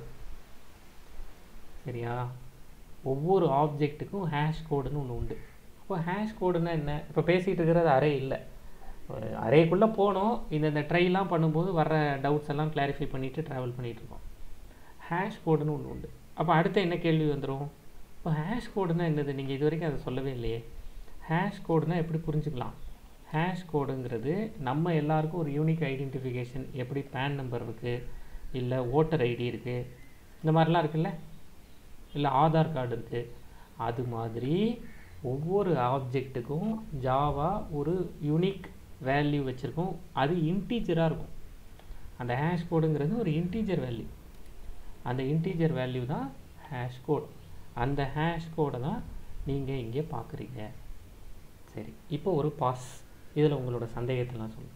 சரியா ஒவ்வொரு ஆப்ஜெக்ட்டுக்கும் ஹேஷ் கோடுன்னு ஒன்று உண்டு அப்போ ஹேஷ் கோடுன்னா என்ன இப்போ பேசிகிட்டு இருக்கிறது அரே இல்லை ஒரு அரேக்குள்ளே போனோம் இந்த இந்த ட்ரைலாம் பண்ணும்போது வர்ற டவுட்ஸ் எல்லாம் கிளாரிஃபை பண்ணிவிட்டு ட்ராவல் பண்ணிகிட்டு இருக்கோம் ஹேஷ் கோடுன்னு ஒன்று உண்டு அப்போ அடுத்து என்ன கேள்வி வந்துடும் இப்போ ஹேஷ் கோடுனா என்னது நீங்கள் இது வரைக்கும் அதை சொல்லவே இல்லையே ஹேஷ் கோடுனா எப்படி புரிஞ்சுக்கலாம் ஹேஷ் கோடுங்கிறது நம்ம எல்லாருக்கும் ஒரு யூனிக் ஐடென்டிஃபிகேஷன் எப்படி பேன் நம்பர் இருக்குது இல்லை ஓட்டர் ஐடி இருக்குது இந்த மாதிரிலாம் இருக்குல்ல இல்லை ஆதார் கார்டு இருக்குது அது மாதிரி ஒவ்வொரு ஆப்ஜெக்ட்டுக்கும் ஜாவா ஒரு யூனிக் வேல்யூ வச்சுருக்கோம் அது இன்டீஜராக இருக்கும் அந்த ஹேஷ் கோடுங்கிறது ஒரு இன்டீஜர் வேல்யூ அந்த இன்டீஜர் வேல்யூ தான் ஹேஷ் கோட் அந்த ஹேஷ் கோடை தான் நீங்கள் இங்கே பார்க்குறீங்க சரி இப்போ ஒரு பாஸ் இதில் உங்களோட சந்தேகத்தெல்லாம் சொல்லுங்கள்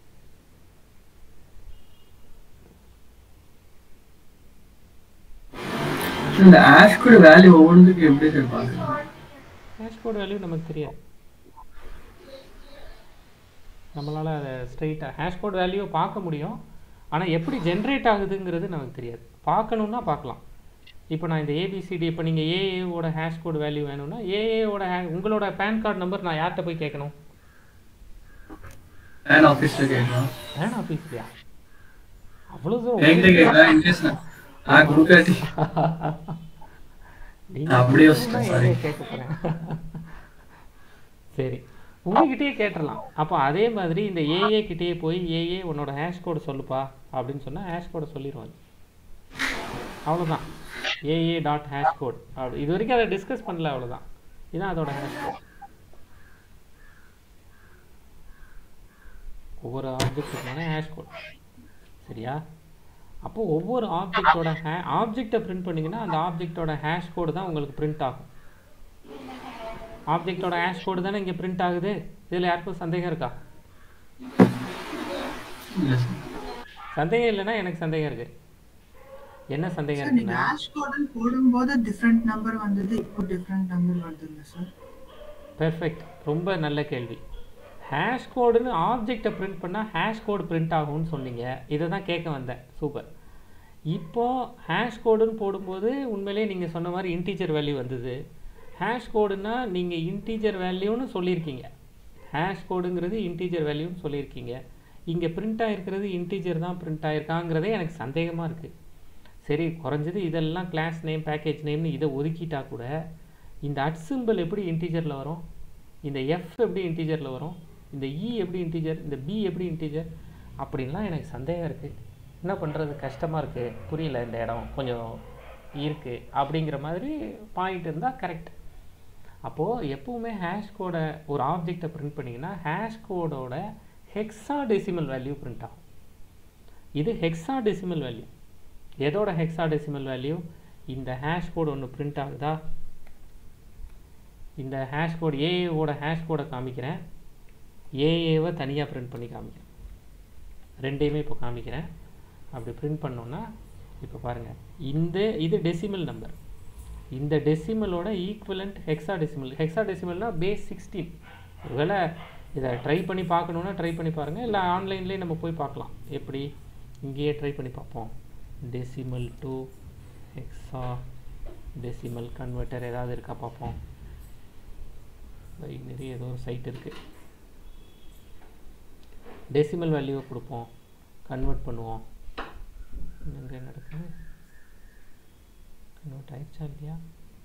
இந்த ஆஷ் கூட வேல்யூ ஒவ்வொன்றுக்கு எப்படி சார் பார்க்கலாம் ஹேஷ் கோட் வேல்யூ நமக்கு தெரியாது நம்மளால் அதை ஸ்ட்ரைட்டாக ஹேஷ் கோட் வேல்யூவை பார்க்க முடியும் ஆனால் எப்படி ஜென்ரேட் ஆகுதுங்கிறது நமக்கு தெரியாது பார்க்கணுன்னா பார்க்கலாம் இப்போ நான் இந்த ஏபிசிடி இப்போ நீங்கள் ஏஏவோட ஹேஷ் கோட் வேல்யூ வேணும்னா ஏஏவோட ஹே உங்களோட பேன் கார்டு நம்பர் நான் யார்கிட்ட போய் கேட்கணும் வேன் ஆஃபீஸில் கேட்கலாம் வேன் ஆஃபீஸ்லையா அவ்வளோ என்கிட்ட கேட்கலாம் இன்கேஸ் நான் கொடுக்காட்டி நீங்க நான் அப்படியே சொன்னா யோசிச்சேன், sorry. எங்க கேட்க போறேன் சரி உங்ககிட்டயே கேட்டுறலாம் அப்போ அதே மாதிரி இந்த ஏஏ கிட்டேயே போய் ஏஏ உன்னோட ஹேஷ் கோடு சொல்லுப்பா அப்படின்னு சொன்னா ஹேஷ் கோடை சொல்லிடுவாங்க அவ்வளோதான் ஏஏ டாட் ஹேஷ் கோட் அப்படி இது வரைக்கும் அதை டிஸ்கஸ் பண்ணல அவ்வளோதான் இதான் அதோட ஹேஷ் கோட் ஒவ்வொரு ஆப்ஜெக்ட்டுக்கான ஹேஷ் கோட் சரியா அப்போ ஒவ்வொரு ஆப்ஜெக்டோட ஹே ஆப்ஜெக்டை பிரிண்ட் பண்ணீங்கன்னா அந்த ஆப்ஜெக்டோட ஹேஷ் கோடு தான் உங்களுக்கு பிரிண்ட் ஆகும் ஆப்ஜெக்டோட ஹேஷ் கோடு தானே இங்கே பிரிண்ட் ஆகுது இதில் யாருக்கும் சந்தேகம் இருக்கா இல்லை சார் சந்தேகம் இல்லைன்னா எனக்கு சந்தேகம் இருக்கு என்ன சந்தேகம் சார் நீங்க இருக்குன்னா ஹேஷ் கோடன் போடும்போது டிஃப்ரெண்ட் நம்பர் வந்தது இப்போ டிஃப்ரெண்ட் நம்பர் வருது இல்லை சார் பெர்ஃபெக்ட் ரொம்ப நல்ல கேள்வி ஹேஷ் கோடுன்னு ஆப்ஜெக்டை பிரிண்ட் பண்ணால் ஹேஷ் கோடு பிரிண்ட் ஆகும்னு சொன்னீங்க இதை தான் கேட்க வந்தேன் சூப்பர் இப்போ ஹேஷ் கோடுன்னு போடும்போது உண்மையிலேயே நீங்கள் சொன்ன மாதிரி இன்டீஜர் வேல்யூ வந்தது ஹேஷ் கோடுன்னா நீங்கள் இன்டீஜர் வேல்யூன்னு சொல்லியிருக்கீங்க ஹேஷ் கோடுங்கிறது இன்டீஜர் வேல்யூன்னு சொல்லியிருக்கீங்க இங்கே பிரிண்ட் ஆகிருக்கிறது இன்டீஜர் தான் பிரிண்ட் ஆயிருக்காங்கிறதே எனக்கு சந்தேகமாக இருக்குது சரி குறைஞ்சது இதெல்லாம் கிளாஸ் நேம் பேக்கேஜ் நேம்னு இதை ஒதுக்கிட்டா கூட இந்த அட் சிம்பிள் எப்படி இன்டீஜரில் வரும் இந்த எஃப் எப்படி இன்டீஜரில் வரும் இந்த இ எப்படி இன்டீஜர் இந்த பி எப்படி இன்டீஜர் அப்படின்லாம் எனக்கு சந்தேகம் இருக்குது என்ன பண்ணுறது கஷ்டமாக இருக்குது புரியல இந்த இடம் கொஞ்சம் இருக்குது அப்படிங்கிற மாதிரி பாயிண்ட் இருந்தால் கரெக்ட் அப்போது எப்பவுமே ஹேஷ் கோடை ஒரு ஆப்ஜெக்டை பிரிண்ட் பண்ணிங்கன்னா ஹேஷ் கோடோட ஹெக்ஸா டெசிமல் வேல்யூ பிரிண்ட் ஆகும் இது ஹெக்ஸா டெசிமல் வேல்யூ எதோட ஹெக்ஸா டெசிமல் வேல்யூ இந்த ஹேஷ் கோடு ஒன்று பிரிண்ட் ஆகுதா இந்த ஹேஷ் கோட் ஏஏவோட ஹேஷ் கோடை காமிக்கிறேன் ஏஏவை தனியாக பிரிண்ட் பண்ணி காமிக்கிறேன் ரெண்டையுமே இப்போ காமிக்கிறேன் அப்படி பிரிண்ட் பண்ணோன்னா இப்போ பாருங்கள் இந்த இது டெசிமல் நம்பர் இந்த டெசிமலோட ஈக்குவலண்ட் ஹெக்ஸா டெசிமல் ஹெக்ஸா டெசிமல்னா பேஸ் சிக்ஸ்டீன் ஒருவேளை இதை ட்ரை பண்ணி பார்க்கணுன்னா ட்ரை பண்ணி பாருங்கள் இல்லை ஆன்லைன்லேயே நம்ம போய் பார்க்கலாம் எப்படி இங்கேயே ட்ரை பண்ணி பார்ப்போம் decimal to hexadecimal converter ஏதாவது இருக்கா பார்ப்போம் நிறைய ஏதோ ஒரு சைட் இருக்குது டெசிமல் வேல்யூவை கொடுப்போம் கன்வெர்ட் பண்ணுவோம் எங்கே நடக்குது கன்வெர்ட் ஆயிடுச்சா இல்லையா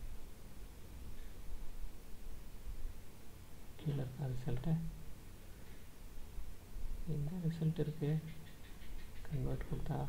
கீழே இருக்கா ரிசல்ட்டு எந்த ரிசல்ட் இருக்கு கன்வெர்ட் கொடுத்தா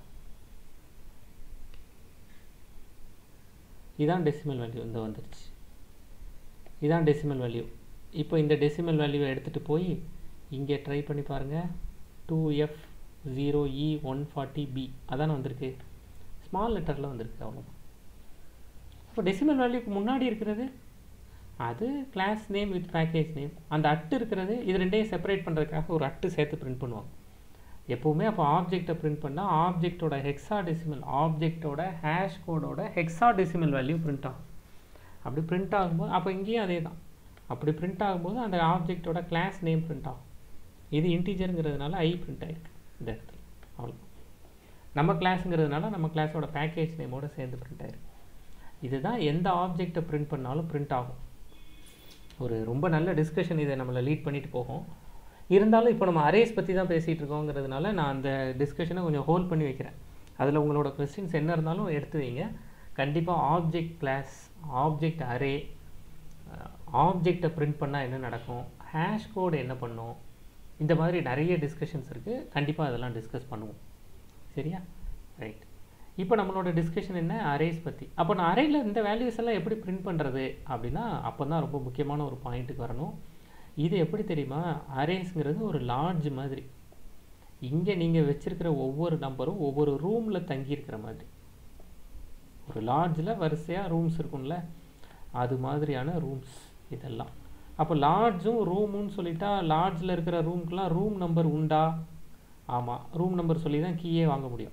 இதான் டெசிமல் வேல்யூ இந்த வந்துருச்சு இதான் டெசிமல் வேல்யூ இப்போ இந்த டெசிமல் வேல்யூவை எடுத்துகிட்டு போய் இங்கே ட்ரை பண்ணி பாருங்கள் two F zero E one forty B அதானே வந்திருக்கு ஸ்மால் லெட்டரில் வந்திருக்கு அவ்வளோதான் அப்போ டெசிமல் வேல்யூக்கு முன்னாடி இருக்கிறது அது class name with package name அந்த அட்டு இருக்கிறது இது ரெண்டையும் செப்பரேட் பண்ணுறதுக்காக ஒரு அட்டு சேர்த்து பிரிண்ட் பண்ணுவாங்க எப்போவுமே அப்போ ஆப்ஜெக்டை பிரிண்ட் பண்ணால் ஆப்ஜெக்டோட ஹெக்ஸா டெசிமல் ஆப்ஜெக்டோட ஹேஷ் கோடோட ஹெக்ஸா டெசிமல் வேல்யூ பிரிண்ட் ஆகும் அப்படி பிரிண்ட் ஆகும்போது அப்போ இங்கேயும் அதே தான் அப்படி பிரிண்ட் ஆகும்போது அந்த ஆப்ஜெக்டோட கிளாஸ் நேம் பிரிண்ட் ஆகும் இது இன்டீஜருங்கிறதுனால ஐ பிரிண்ட் ஆயிருக்கு இந்த இடத்துல அவ்வளோ நம்ம கிளாஸுங்கிறதுனால நம்ம கிளாஸோட பேக்கேஜ் நேமோட சேர்ந்து பிரிண்ட் ஆயிருக்கு இதுதான் எந்த ஆப்ஜெக்டை பிரிண்ட் பண்ணாலும் பிரிண்ட் ஆகும் ஒரு ரொம்ப நல்ல டிஸ்கஷன் இதை நம்மளை லீட் பண்ணிட்டு போகும் இருந்தாலும் இப்போ நம்ம அரேஸ் பற்றி தான் பேசிகிட்டு இருக்கோங்கிறதுனால நான் அந்த டிஸ்கஷனை கொஞ்சம் ஹோல்ட் பண்ணி வைக்கிறேன் அதில் உங்களோட கொஸ்டின்ஸ் என்ன இருந்தாலும் எடுத்து வைங்க கண்டிப்பாக ஆப்ஜெக்ட் கிளாஸ் ஆப்ஜெக்ட் அரே ஆப்ஜெக்டை பிரிண்ட் பண்ணால் என்ன நடக்கும் ஹேஷ் கோடு என்ன பண்ணும் இந்த மாதிரி நிறைய டிஸ்கஷன்ஸ் இருக்குது கண்டிப்பாக அதெல்லாம் டிஸ்கஸ் பண்ணுவோம் சரியா ரைட் இப்போ நம்மளோட டிஸ்கஷன் என்ன அரேஸ் பற்றி அப்போ நான் அரேயில் இந்த வேல்யூஸ் எல்லாம் எப்படி பிரிண்ட் பண்ணுறது அப்படின்னா அப்போ தான் ரொம்ப முக்கியமான ஒரு பாயிண்ட்டுக்கு வரணும் இது எப்படி தெரியுமா அரேஸ்ங்கிறது ஒரு லார்ஜ் மாதிரி இங்கே நீங்கள் வச்சிருக்கிற ஒவ்வொரு நம்பரும் ஒவ்வொரு ரூமில் தங்கியிருக்கிற மாதிரி ஒரு லார்ஜில் வரிசையாக ரூம்ஸ் இருக்கும்ல அது மாதிரியான ரூம்ஸ் இதெல்லாம் அப்போ லார்ஜும் ரூமுன்னு சொல்லிட்டா லார்ஜில் இருக்கிற ரூம்க்குலாம் ரூம் நம்பர் உண்டா ஆமாம் ரூம் நம்பர் சொல்லி தான் கீயே வாங்க முடியும்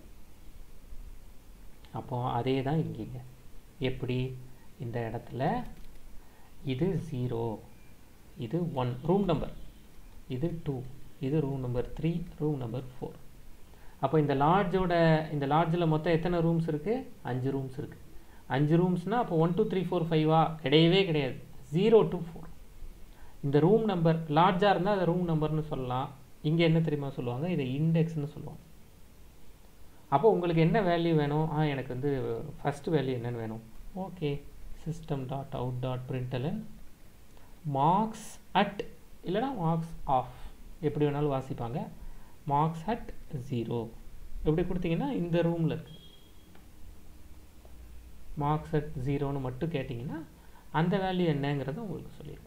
அப்போ அதே தான் இங்கேங்க எப்படி இந்த இடத்துல இது ஜீரோ இது ஒன் ரூம் நம்பர் இது டூ இது room number three room number four அப்போ இந்த லார்ஜோட இந்த லார்ஜில் மொத்தம் எத்தனை ரூம்ஸ் இருக்குது அஞ்சு ரூம்ஸ் இருக்குது அஞ்சு ரூம்ஸ்னால் அப்போ ஒன் டூ த்ரீ ஃபோர் ஃபைவா கிடையவே கிடையாது ஜீரோ டு ஃபோர் இந்த ரூம் நம்பர் லார்ஜாக இருந்தால் அதை ரூம் நம்பர்னு சொல்லலாம் இங்கே என்ன தெரியுமா சொல்லுவாங்க இதை இண்டெக்ஸ்னு சொல்லுவாங்க அப்போ உங்களுக்கு என்ன வேல்யூ வேணும் ஆ எனக்கு வந்து ஃபஸ்ட்டு வேல்யூ என்னென்னு வேணும் okay system dot out dot பிரிண்டலன் மார்க்ஸ் அட் இல்லைனா மார்க்ஸ் ஆஃப் எப்படி வேணாலும் வாசிப்பாங்க மார்க்ஸ் அட் ஜீரோ எப்படி கொடுத்தீங்கன்னா இந்த ரூமில் இருக்கு மார்க்ஸ் அட் ஜீரோன்னு மட்டும் கேட்டிங்கன்னா அந்த வேல்யூ என்னங்கிறத உங்களுக்கு சொல்லிடுவோம்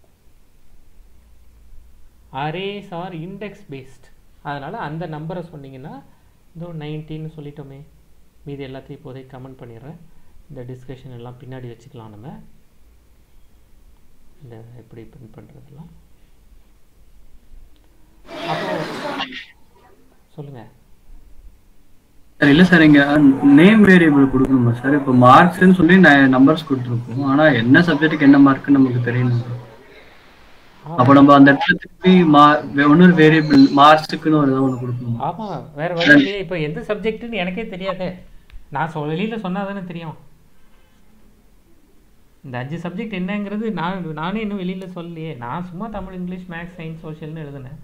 அரேஸ் ஆர் இண்டெக்ஸ் பேஸ்ட் அதனால் அந்த நம்பரை சொன்னீங்கன்னா இதோ நைன்டீன்னு சொல்லிட்டோமே மீதி எல்லாத்தையும் இப்போதைக்கு கமெண்ட் பண்ணிடுறேன் இந்த டிஸ்கஷன் எல்லாம் பின்னாடி வச்சுக்கலாம் நம்ம இந்த எப்படி பிரிண்ட் பண்ணுறதெல்லாம் அப்போ சொல்லுங்கள் சார் இல்ல சார் இங்க நேம் வேரியபிள் கொடுக்கணுமா சார் இப்போ மார்க்ஸ்னு சொல்லி நம்பர்ஸ் கொடுத்துருக்கோம் ஆனா என்ன சப்ஜெக்ட்டுக்கு என்ன மார்க்னு நமக்கு தெரியணும் சார் அப்போ நம்ம அந்த இடத்துல திருப்பி மா இன்னொரு வேரியபிள் மார்க்ஸுக்குன்னு ஒரு ஏதாவது ஒன்று கொடுக்கணும் ஆமாம் வேற வழி இல்லையே இப்போ எந்த சப்ஜெக்ட்டுன்னு எனக்கே தெரியாதே நான் சொ வெளியில் சொன்னால் தானே தெரியும் இந்த அஞ்சு சப்ஜெக்ட் என்னங்கிறது நான் நானே இன்னும் வெளியில் சொல்லலையே நான் சும்மா தமிழ் இங்கிலீஷ் மேக்ஸ் சயின்ஸ் சோஷியல்னு எழுதுனேன்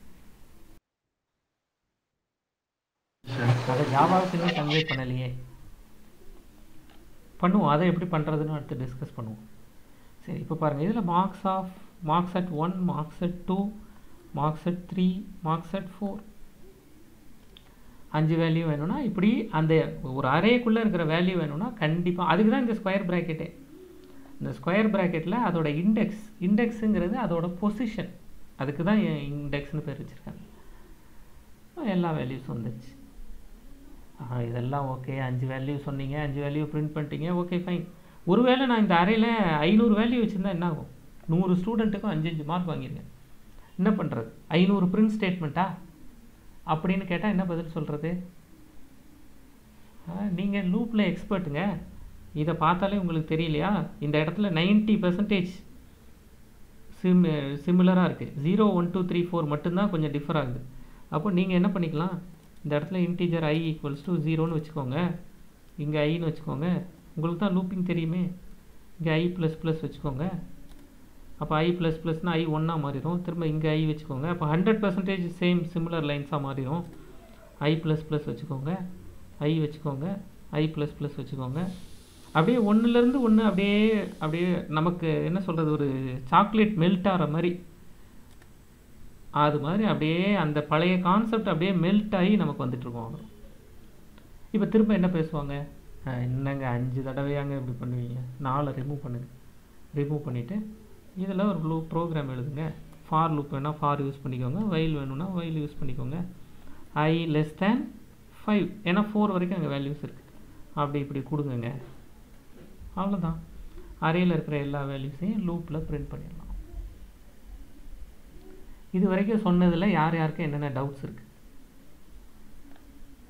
அதை ஜாவாவுக்கு இன்னும் கன்வே பண்ணலையே பண்ணுவோம் அதை எப்படி பண்ணுறதுன்னு அடுத்து டிஸ்கஸ் பண்ணுவோம் சரி இப்போ பாருங்கள் இதில் marks of marks at one marks at two marks at three marks at four அஞ்சு வேல்யூ வேணும்னா இப்படி அந்த ஒரு அரேக்குள்ளே இருக்கிற வேல்யூ வேணும்னா கண்டிப்பாக அதுக்கு தான் இந்த ஸ்கொயர் ப்ராக்கெட்டே இந்த ஸ்கொயர் ப்ராக்கெட்டில் அதோட இண்டெக்ஸ் இண்டெக்ஸுங்கிறது அதோட பொசிஷன் அதுக்கு தான் இண்டெக்ஸ்னு பேர் வச்சுருக்காங்க எல்லா வேல்யூஸும் வந்துருச்சு ஆ இதெல்லாம் ஓகே அஞ்சு வேல்யூ சொன்னீங்க அஞ்சு வேல்யூ பிரிண்ட் பண்ணிட்டீங்க ஓகே ஃபைன் ஒருவேளை நான் இந்த அறையில் ஐநூறு வேல்யூ வச்சுருந்தா என்ன ஆகும் நூறு ஸ்டூடெண்ட்டுக்கும் அஞ்சு அஞ்சு மார்க் வாங்கியிருக்கேன் என்ன பண்ணுறது ஐநூறு பிரிண்ட் ஸ்டேட்மெண்ட்டா அப்படின்னு கேட்டால் என்ன பதில் சொல்கிறது நீங்கள் லூப்பில் எக்ஸ்பர்ட்டுங்க இதை பார்த்தாலே உங்களுக்கு தெரியலையா இந்த இடத்துல நைன்ட்டி பர்சன்டேஜ் சிம் சிமிலராக இருக்குது zero one two three four மட்டும்தான் கொஞ்சம் டிஃபர் ஆகுது அப்போ நீங்கள் என்ன பண்ணிக்கலாம் இந்த இடத்துல இன்டீஜர் ஐ ஈக்குவல்ஸ் டு ஜீரோன்னு வச்சுக்கோங்க இங்கே ஐன்னு வச்சுக்கோங்க உங்களுக்கு தான் லூப்பிங் தெரியுமே இங்கே ஐ ப்ளஸ் ப்ளஸ் வச்சுக்கோங்க அப்போ ஐ ப்ளஸ் ப்ளஸ்னால் ஐ ஒன்னாக மாறிடும் திரும்ப இங்கே ஐ வச்சுக்கோங்க அப்போ ஹண்ட்ரட் பர்சன்டேஜ் சேம் சிமிலர் லைன்ஸாக மாறிடும் ஐ ப்ளஸ் ப்ளஸ் வச்சுக்கோங்க ஐ வச்சுக்கோங்க ஐ ப்ளஸ் ப்ளஸ் வச்சுக்கோங்க அப்படியே ஒன்றுலேருந்து ஒன்று அப்படியே அப்படியே நமக்கு என்ன சொல்கிறது ஒரு சாக்லேட் மெல்ட் ஆகிற மாதிரி அது மாதிரி அப்படியே அந்த பழைய கான்செப்ட் அப்படியே மெல்ட் ஆகி நமக்கு வந்துட்டுருக்கோம் அவ்வளோ இப்போ திரும்ப என்ன பேசுவாங்க என்னங்க அஞ்சு தடவையாங்க இப்படி பண்ணுவீங்க நாலை ரிமூவ் பண்ணுங்க ரிமூவ் பண்ணிவிட்டு இதில் ஒரு லூப் ப்ரோக்ராம் எழுதுங்க ஃபார் லூப் வேணால் ஃபார் யூஸ் பண்ணிக்கோங்க வயல் வேணும்னா வயல் யூஸ் பண்ணிக்கோங்க ஐ லெஸ் தேன் ஃபைவ் ஏன்னா ஃபோர் வரைக்கும் அங்கே வேல்யூஸ் இருக்குது அப்படி இப்படி கொடுங்கங்க அவ்வளோதான் அறையில் இருக்கிற எல்லா வேல்யூஸையும் லூப்பில் பிரிண்ட் பண்ணிடலாம் இது வரைக்கும் சொன்னதில் யார் யாருக்கு என்னென்ன டவுட்ஸ் இருக்குது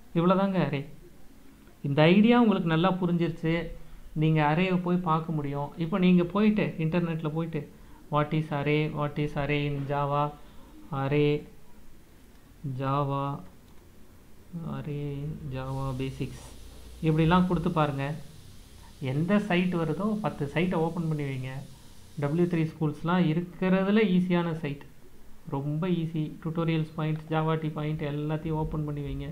இவ்வளோதாங்க அரே இந்த ஐடியா உங்களுக்கு நல்லா புரிஞ்சிருச்சு நீங்கள் அரேவை போய் பார்க்க முடியும் இப்போ நீங்கள் போயிட்டு இன்டர்நெட்டில் போயிட்டு what is array what is array in Java array Java array Java basics இப்படிலாம் கொடுத்து பாருங்கள் எந்த சைட் வருதோ பத்து சைட்டை ஓப்பன் பண்ணி வைங்க டபிள்யூ த்ரீ ஸ்கூல்ஸ்லாம் இருக்கிறதுல ஈஸியான சைட் ரொம்ப easy tutorials point javatpoint எல்லாத்தையும் ஓப்பன் பண்ணி வைங்க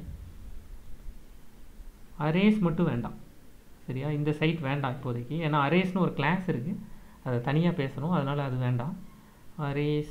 அரேஸ் மட்டும் வேண்டாம் சரியா இந்த சைட் வேண்டாம் இப்போதைக்கு ஏன்னா அரேஸ்னு ஒரு கிளாஸ் இருக்குது அதை தனியாக பேசணும் அதனால் அது வேண்டாம் அரேஸ்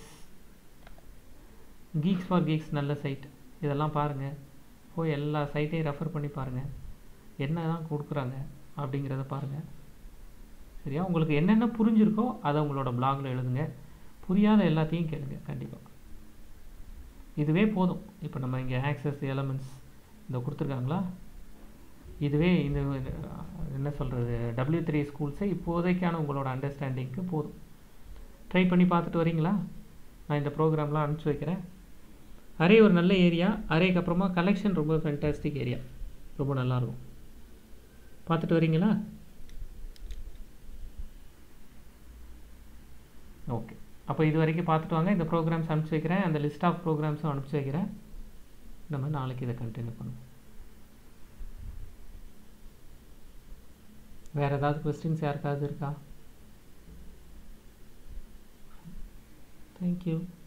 கீக்ஸ் ஃபார் கீக்ஸ் நல்ல சைட் இதெல்லாம் பாருங்கள் போய் எல்லா சைட்டையும் ரெஃபர் பண்ணி பாருங்கள் என்ன தான் கொடுக்குறாங்க அப்படிங்கிறத பாருங்கள் சரியா உங்களுக்கு என்னென்ன புரிஞ்சிருக்கோ அதை உங்களோட பிளாகில் எழுதுங்க புரியாத எல்லாத்தையும் கேளுங்க கண்டிப்பாக இதுவே போதும் இப்போ நம்ம இங்கே ஆக்சஸ் எலமெண்ட்ஸ் இந்த கொடுத்துருக்காங்களா இதுவே இந்த என்ன சொல்கிறது டபிள்யூ த்ரீ ஸ்கூல்ஸை இப்போதைக்கான உங்களோட அண்டர்ஸ்டாண்டிங்க்கு போதும் ட்ரை பண்ணி பார்த்துட்டு வரீங்களா நான் இந்த ப்ரோக்ராம்லாம் அனுப்பிச்சி வைக்கிறேன் அரே ஒரு நல்ல ஏரியா அரேக்கு அப்புறமா கலெக்ஷன் ரொம்ப ஃபேன்டாஸ்டிக் ஏரியா ரொம்ப நல்லாயிருக்கும் பார்த்துட்டு வரீங்களா ஓகே அப்போ இது வரைக்கும் பார்த்துட்டு வாங்க இந்த ப்ரோக்ராம்ஸ் அனுப்பிச்சி வைக்கிறேன் அந்த லிஸ்ட் ஆஃப் ப்ரோக்ராம்ஸும் அனுப்பிச்சி வைக்கிறேன் நம்ம நாளைக்கு இதை கண்டினியூ பண்ணுவோம் வேறு ஏதாவது கொஸ்டின்ஸ் யாருக்காவது இருக்கா தேங்க்யூ